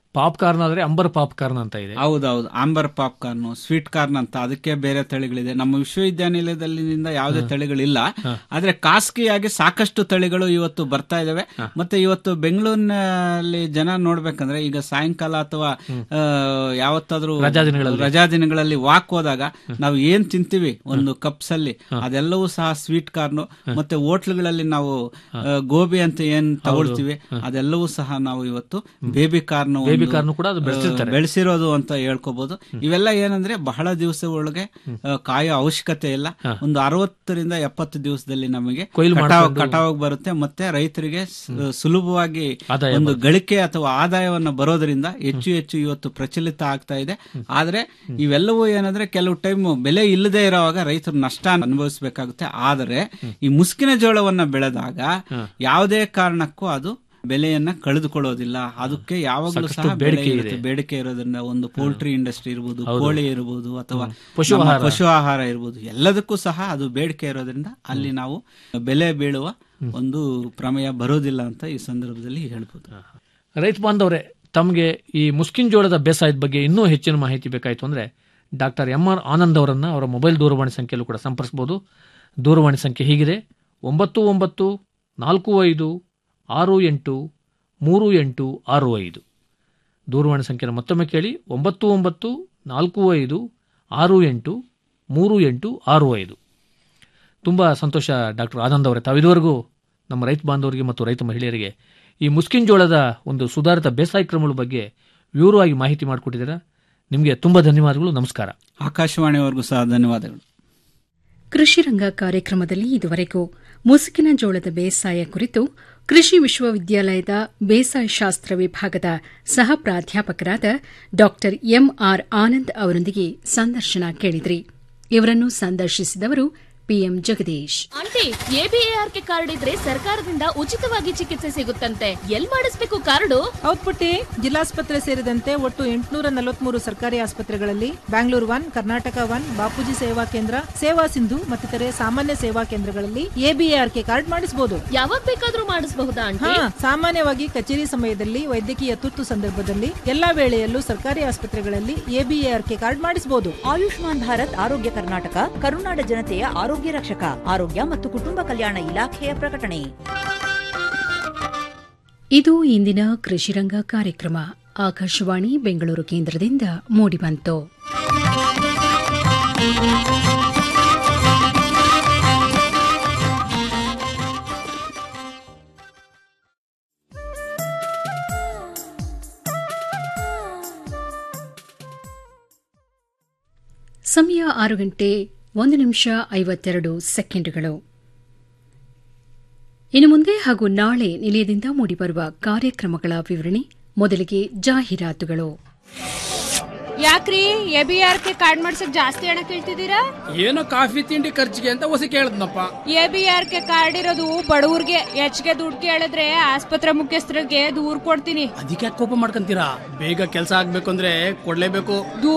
ಪಾಪ್ಕಾರ್ನ್ ಆದ್ರೆ ಅಂಬರ್ ಪಾಪ್ಕಾರ್ನ್ ಅಂತ ಇದೆ ಹೌದೌದು ಆಂಬರ್ ಪಾಪ್ಕಾರ್ನ್ ಸ್ವೀಟ್ ಕಾರ್ನ್ ಅಂತ ಅದಕ್ಕೆ ಬೇರೆ ತಳಿಗಳಿದೆ ನಮ್ಮ ವಿಶ್ವವಿದ್ಯಾನಿಲಯದಲ್ಲಿಂದ ಯಾವುದೇ ತಳಿಗಳಿಲ್ಲ ಆದ್ರೆ ಖಾಸಗಿಯಾಗಿ ಸಾಕಷ್ಟು ತಳಿಗಳು ಇವತ್ತು ಬರ್ತಾ ಇದಾವೆ ಮತ್ತೆ ಇವತ್ತು ಬೆಂಗಳೂರಿನಲ್ಲಿ ಜನ ನೋಡ್ಬೇಕಂದ್ರೆ ಈಗ ಸಾಯಂಕಾಲ ಅಥವಾ ಆ, ಯಾವತ್ತಾದ್ರೂ ರಜಾ ದಿನಗಳಲ್ಲಿ. ರಜಾ ದಿನಗಳಲ್ಲಿ ವಾಕ್ ಹೋದಾಗ ನಾವು ಏನ್ ತಿಂತೀವಿ ಒಂದು ಕಪ್ಸ್ ಅಲ್ಲಿ ಅದೆಲ್ಲವೂ ಸಹ ಸ್ವೀಟ್ ಕಾರ್ನ್ ಮತ್ತೆ ಹೋಟ್ಲುಗಳಲ್ಲಿ ನಾವು ಆ, ಗೋಬಿ ಅಂತ ಏನ್ ತಗೊಳ್ತೀವಿ ಅದೆಲ್ಲವೂ ಸಹ ನಾವು ಇವತ್ತು ಬೇಬಿ ಕಾರ್ನ್ ಬೇಬಿ ಕಾರ್ನ್ ಕೂಡ ಅದು ಬೆಳೆಸಿರ್ತಾರೆ. ಬೆಳೆಸಿರೋದು ಅಂತ ಹೇಳ್ಕೋಬಹುದು ಇವೆಲ್ಲ ಏನಂದ್ರೆ ಬಹಳ ದಿವಸ ಒಳಗೆ ಆ, ಕಾಯೋ ಅವಶ್ಯಕತೆ ಇಲ್ಲ ಒಂದು ಅರವತ್ತರಿಂದ ಎಪ್ಪತ್ತು ದಿವಸದಲ್ಲಿ ನಮಗೆ ಕೊಯ್ಲು ಕಟಾವ್ ಮಾಡ್ಕೊಂಡು- ಕಟಾವ್ ಬರುತ್ತೆ ಮತ್ತೆ ರೈತರಿಗೆ ಸ- ಸುಲಭವಾಗಿ ಆದಾಯ ಒಂದು ಬರುತ್ತೆ. ಗಳಿಕೆ ಅಥವಾ ಆದಾಯವನ್ನ ಬರೋದ್ರಿಂದ ಹೆಚ್ಚು ಹೆಚ್ಚು ಇವತ್ತು ಪ್ರಚಲಿತ ಆಗ್ತಾ ಇದೆ ಆದ್ರೆ ಇವೆಲ್ಲವೂ ಏನಂದ್ರೆ ಕೆಲವು ಟೈಮ್ ಬೆಲೆ ಇಲ್ಲದೆ ಇರೋವಾಗ ರೈತರು ನಷ್ಟ ಅನುಭವಿಸಬೇಕಾಗುತ್ತೆ ಆದರೆ ಈ ಮುಸ್ಕಿನ ಜೋಳವನ್ನ ಬೆಳೆದಾಗ ಯಾವುದೇ ಕಾರಣಕ್ಕೂ ಅದು ಬೆಲೆಯನ್ನ ಕಳೆದುಕೊಳ್ಳೋದಿಲ್ಲ ಅದಕ್ಕೆ ಯಾವಾಗಲೂ ಸಾಕಷ್ಟು ಸಹ ಬೆಲೆ ಬೇಡಿಕೆ ಇರುತ್ತೆ ಇದೆ. ಬೇಡಿಕೆ ಇರೋದ್ರಿಂದ ಒಂದು ಪೋಲ್ಟ್ರಿ ಇಂಡಸ್ಟ್ರಿ ಇರ್ಬೋದು ಹೌದು. ಕೋಳಿ ಇರ್ಬೋದು ಅಥವಾ ಪಶು ನಮ್ಮ ಆಹಾರ. ಪಶು ಆಹಾರ ಇರ್ಬೋದು ಎಲ್ಲದಕ್ಕೂ ಸಹ ಅದು ಬೇಡಿಕೆ ಇರೋದ್ರಿಂದ ಅಲ್ಲಿ ನಾವು ಬೆಲೆ ಬೀಳುವ ಒಂದು ಪ್ರಮೇಯ ಬರೋದಿಲ್ಲ ಅಂತ ಈ ಸಂದರ್ಭದಲ್ಲಿ ಹೇಳ್ಬೋದು ರೈತ ಬಾಂಧವರೇ ತಮಗೆ ಈ ಮುಸ್ಕಿನ್ ಜೋಳದ ಬೇಸಾಯದ ಬಗ್ಗೆ ಇನ್ನೂ ಹೆಚ್ಚಿನ ಮಾಹಿತಿ ಬೇಕಾಯಿತು ಅಂದರೆ ಡಾಕ್ಟರ್ ಎಂ ಆರ್ ಆನಂದ್ ಅವರನ್ನು ಅವರ ಮೊಬೈಲ್ ದೂರವಾಣಿ ಸಂಖ್ಯೆಯಲ್ಲೂ ಕೂಡ ಸಂಪರ್ಸ್ಬೋದು ದೂರವಾಣಿ ಸಂಖ್ಯೆ ಹೀಗಿದೆ ಒಂಬತ್ತು ಒಂಬತ್ತು ನಾಲ್ಕು ಐದು ಆರು ಎಂಟು ಮೂರು ಎಂಟು ಆರು ಐದು ದೂರವಾಣಿ ಸಂಖ್ಯೆನ ಮತ್ತೊಮ್ಮೆ ಕೇಳಿ ಒಂಬತ್ತು ಒಂಬತ್ತು ನಾಲ್ಕು ಐದು ಆರು ಎಂಟು ಮೂರು ಎಂಟು ಆರು ಐದು ತುಂಬ ಸಂತೋಷ ಡಾಕ್ಟರ್ ಆನಂದ್ ಅವರೇ ತಾವು ಇದುವರೆಗೂ ನಮ್ಮ ರೈತ ಬಾಂಧವರಿಗೆ ಮತ್ತು ರೈತ ಮಹಿಳೆಯರಿಗೆ ಈ ಮುಸ್ಕಿನ್ ಜೋಳದ ಒಂದು ಸುಧಾರಿತ ಬೇಸಾಯ ಕ್ರಮಗಳ ಬಗ್ಗೆ ವಿವರವಾಗಿ ಮಾಹಿತಿ ಮಾಡಿಕೊಟ್ಟಿದ್ದೀರಾ ನಿಮಗೆ ತುಂಬ ಧನ್ಯವಾದಗಳು ನಮಸ್ಕಾರ ಆಕಾಶವಾಣಿವರೆಗೂ ಸಹ ಧನ್ಯವಾದಗಳು ಕೃಷಿ ರಂಗ ಕಾರ್ಯಕ್ರಮದಲ್ಲಿ ಇದುವರೆಗೂ ಮುಸುಕಿನ ಜೋಳದ ಬೇಸಾಯ ಕುರಿತು ಕೃಷಿ ವಿಶ್ವವಿದ್ಯಾಲಯದ ಬೇಸಾಯ ಶಾಸ್ತ್ರ ವಿಭಾಗದ ಸಹ ಪ್ರಾಧ್ಯಾಪಕರಾದ ಡಾ ಎಂಆರ್ ಆನಂದ್ ಅವರೊಂದಿಗೆ ಸಂದರ್ಶನ ಕೇಳಿದ್ರಿ ಇವರನ್ನು ಸಂದರ್ಶಿಸಿದವರು ಪಿಎಂ ಜಗದೀಶ್ ಆಂಟಿ ಎಬಿಎಆರ್ಕೆ ಕಾರ್ಡ್ ಇದ್ರೆ ಸರ್ಕಾರದಿಂದ ಉಚಿತವಾಗಿ ಚಿಕಿತ್ಸೆ ಸಿಗುತ್ತಂತೆ ಎಲ್ ಮಾಡಿಸ್ಬೇಕು ಕಾರ್ಡು ಹೌದ್ ಪುಟ್ಟಿ ಜಿಲ್ಲಾಸ್ಪತ್ರೆ ಸೇರಿದಂತೆ ಒಟ್ಟು ಎಂಟುನೂರ ನಲವತ್ಮೂರು ಸರ್ಕಾರಿ ಆಸ್ಪತ್ರೆಗಳಲ್ಲಿ ಬ್ಯಾಂಗ್ಳೂರ್ ಒನ್ ಕರ್ನಾಟಕ ಒನ್ ಬಾಪೂಜಿ ಸೇವಾ ಕೇಂದ್ರ ಸೇವಾ ಸಿಂಧು ಮತ್ತಿತರೆ ಸಾಮಾನ್ಯ ಸೇವಾ ಕೇಂದ್ರಗಳಲ್ಲಿ ಎಬಿಎಆರ್ಕೆ ಕಾರ್ಡ್ ಮಾಡಿಸಬಹುದು ಯಾವಾಗ ಬೇಕಾದ್ರೂ ಮಾಡಿಸಬಹುದಾ ಆಂಟಿ ಸಾಮಾನ್ಯವಾಗಿ ಕಚೇರಿ ಸಮಯದಲ್ಲಿ ವೈದ್ಯಕೀಯ ತುರ್ತು ಸಂದರ್ಭದಲ್ಲಿ ಎಲ್ಲಾ ವೇಳೆಯಲ್ಲೂ ಸರ್ಕಾರಿ ಆಸ್ಪತ್ರೆಗಳಲ್ಲಿ ಎಬಿಎಆರ್ಕೆ ಕಾರ್ಡ್ ಮಾಡಿಸಬಹುದು ಆಯುಷ್ಮಾನ್ ಭಾರತ್ ಆರೋಗ್ಯ ಕರ್ನಾಟಕ ಕರುನಾಡ ಜನತೆಯ ಆರೋಗ್ಯ ರಕ್ಷಕ ಆರೋಗ್ಯ ಮತ್ತು ಕುಟುಂಬ ಕಲ್ಯಾಣ ಇಲಾಖೆಯ ಪ್ರಕಟಣೆ ಇದು ಇಂದಿನ ಕೃಷಿರಂಗ ಕಾರ್ಯಕ್ರಮ ಆಕಾಶವಾಣಿ ಬೆಂಗಳೂರು ಕೇಂದ್ರದಿಂದ ಮೂಡಿಬಂತು ಸಮಯ ಆರು ಗಂಟೆ ಒಂದು ನಿಮಿಷ ಐವತ್ತೆರಡು ಸೆಕೆಂಡುಗಳು ಇನ್ನು ಮುಂದೆ ಹಾಗೂ ನಾಳೆ ನಿಲಯದಿಂದ ಮೂಡಿಬರುವ ಕಾರ್ಯಕ್ರಮಗಳ ವಿವರಣೆ ಮೊದಲಿಗೆ ಜಾಹೀರಾತುಗಳು ಯಾಕ್ರಿ ಎಬಿಆರ್ಕೆ ಕಾರ್ಡ್ ಮಾಡ್ಸಕ್ ಜಾಸ್ತಿ ಹಣ ಕೇಳ್ತಿದ್ದೀರಾ ಏನೋ ಕಾಫಿ ತಿಂಡಿ ಖರ್ಚಿಗೆ ಅಂತ ಹೊಸ ಕೇಳದ್ನಪ್ಪ ಎಬಿಆರ್ಕೆ ಕಾರ್ಡ್ ಇರೋದು ಬಡವ್ರಿಗೆ ಹೆಚ್ಚಿಗೆ ದುಡ್ಡು ಕೇಳಿದ್ರೆ ಆಸ್ಪತ್ರೆ ಮುಖ್ಯಸ್ಥರಿಗೆ ದೂರ್ ಕೊಡ್ತೀನಿ ಅದಕ್ಕೆ ಕೋಪ ಮಾಡ್ಕೊಂತೀರಾ ಬೇಗ ಕೆಲಸ ಆಗ್ಬೇಕು ಅಂದ್ರೆ ಕೊಡ್ಲೇಬೇಕು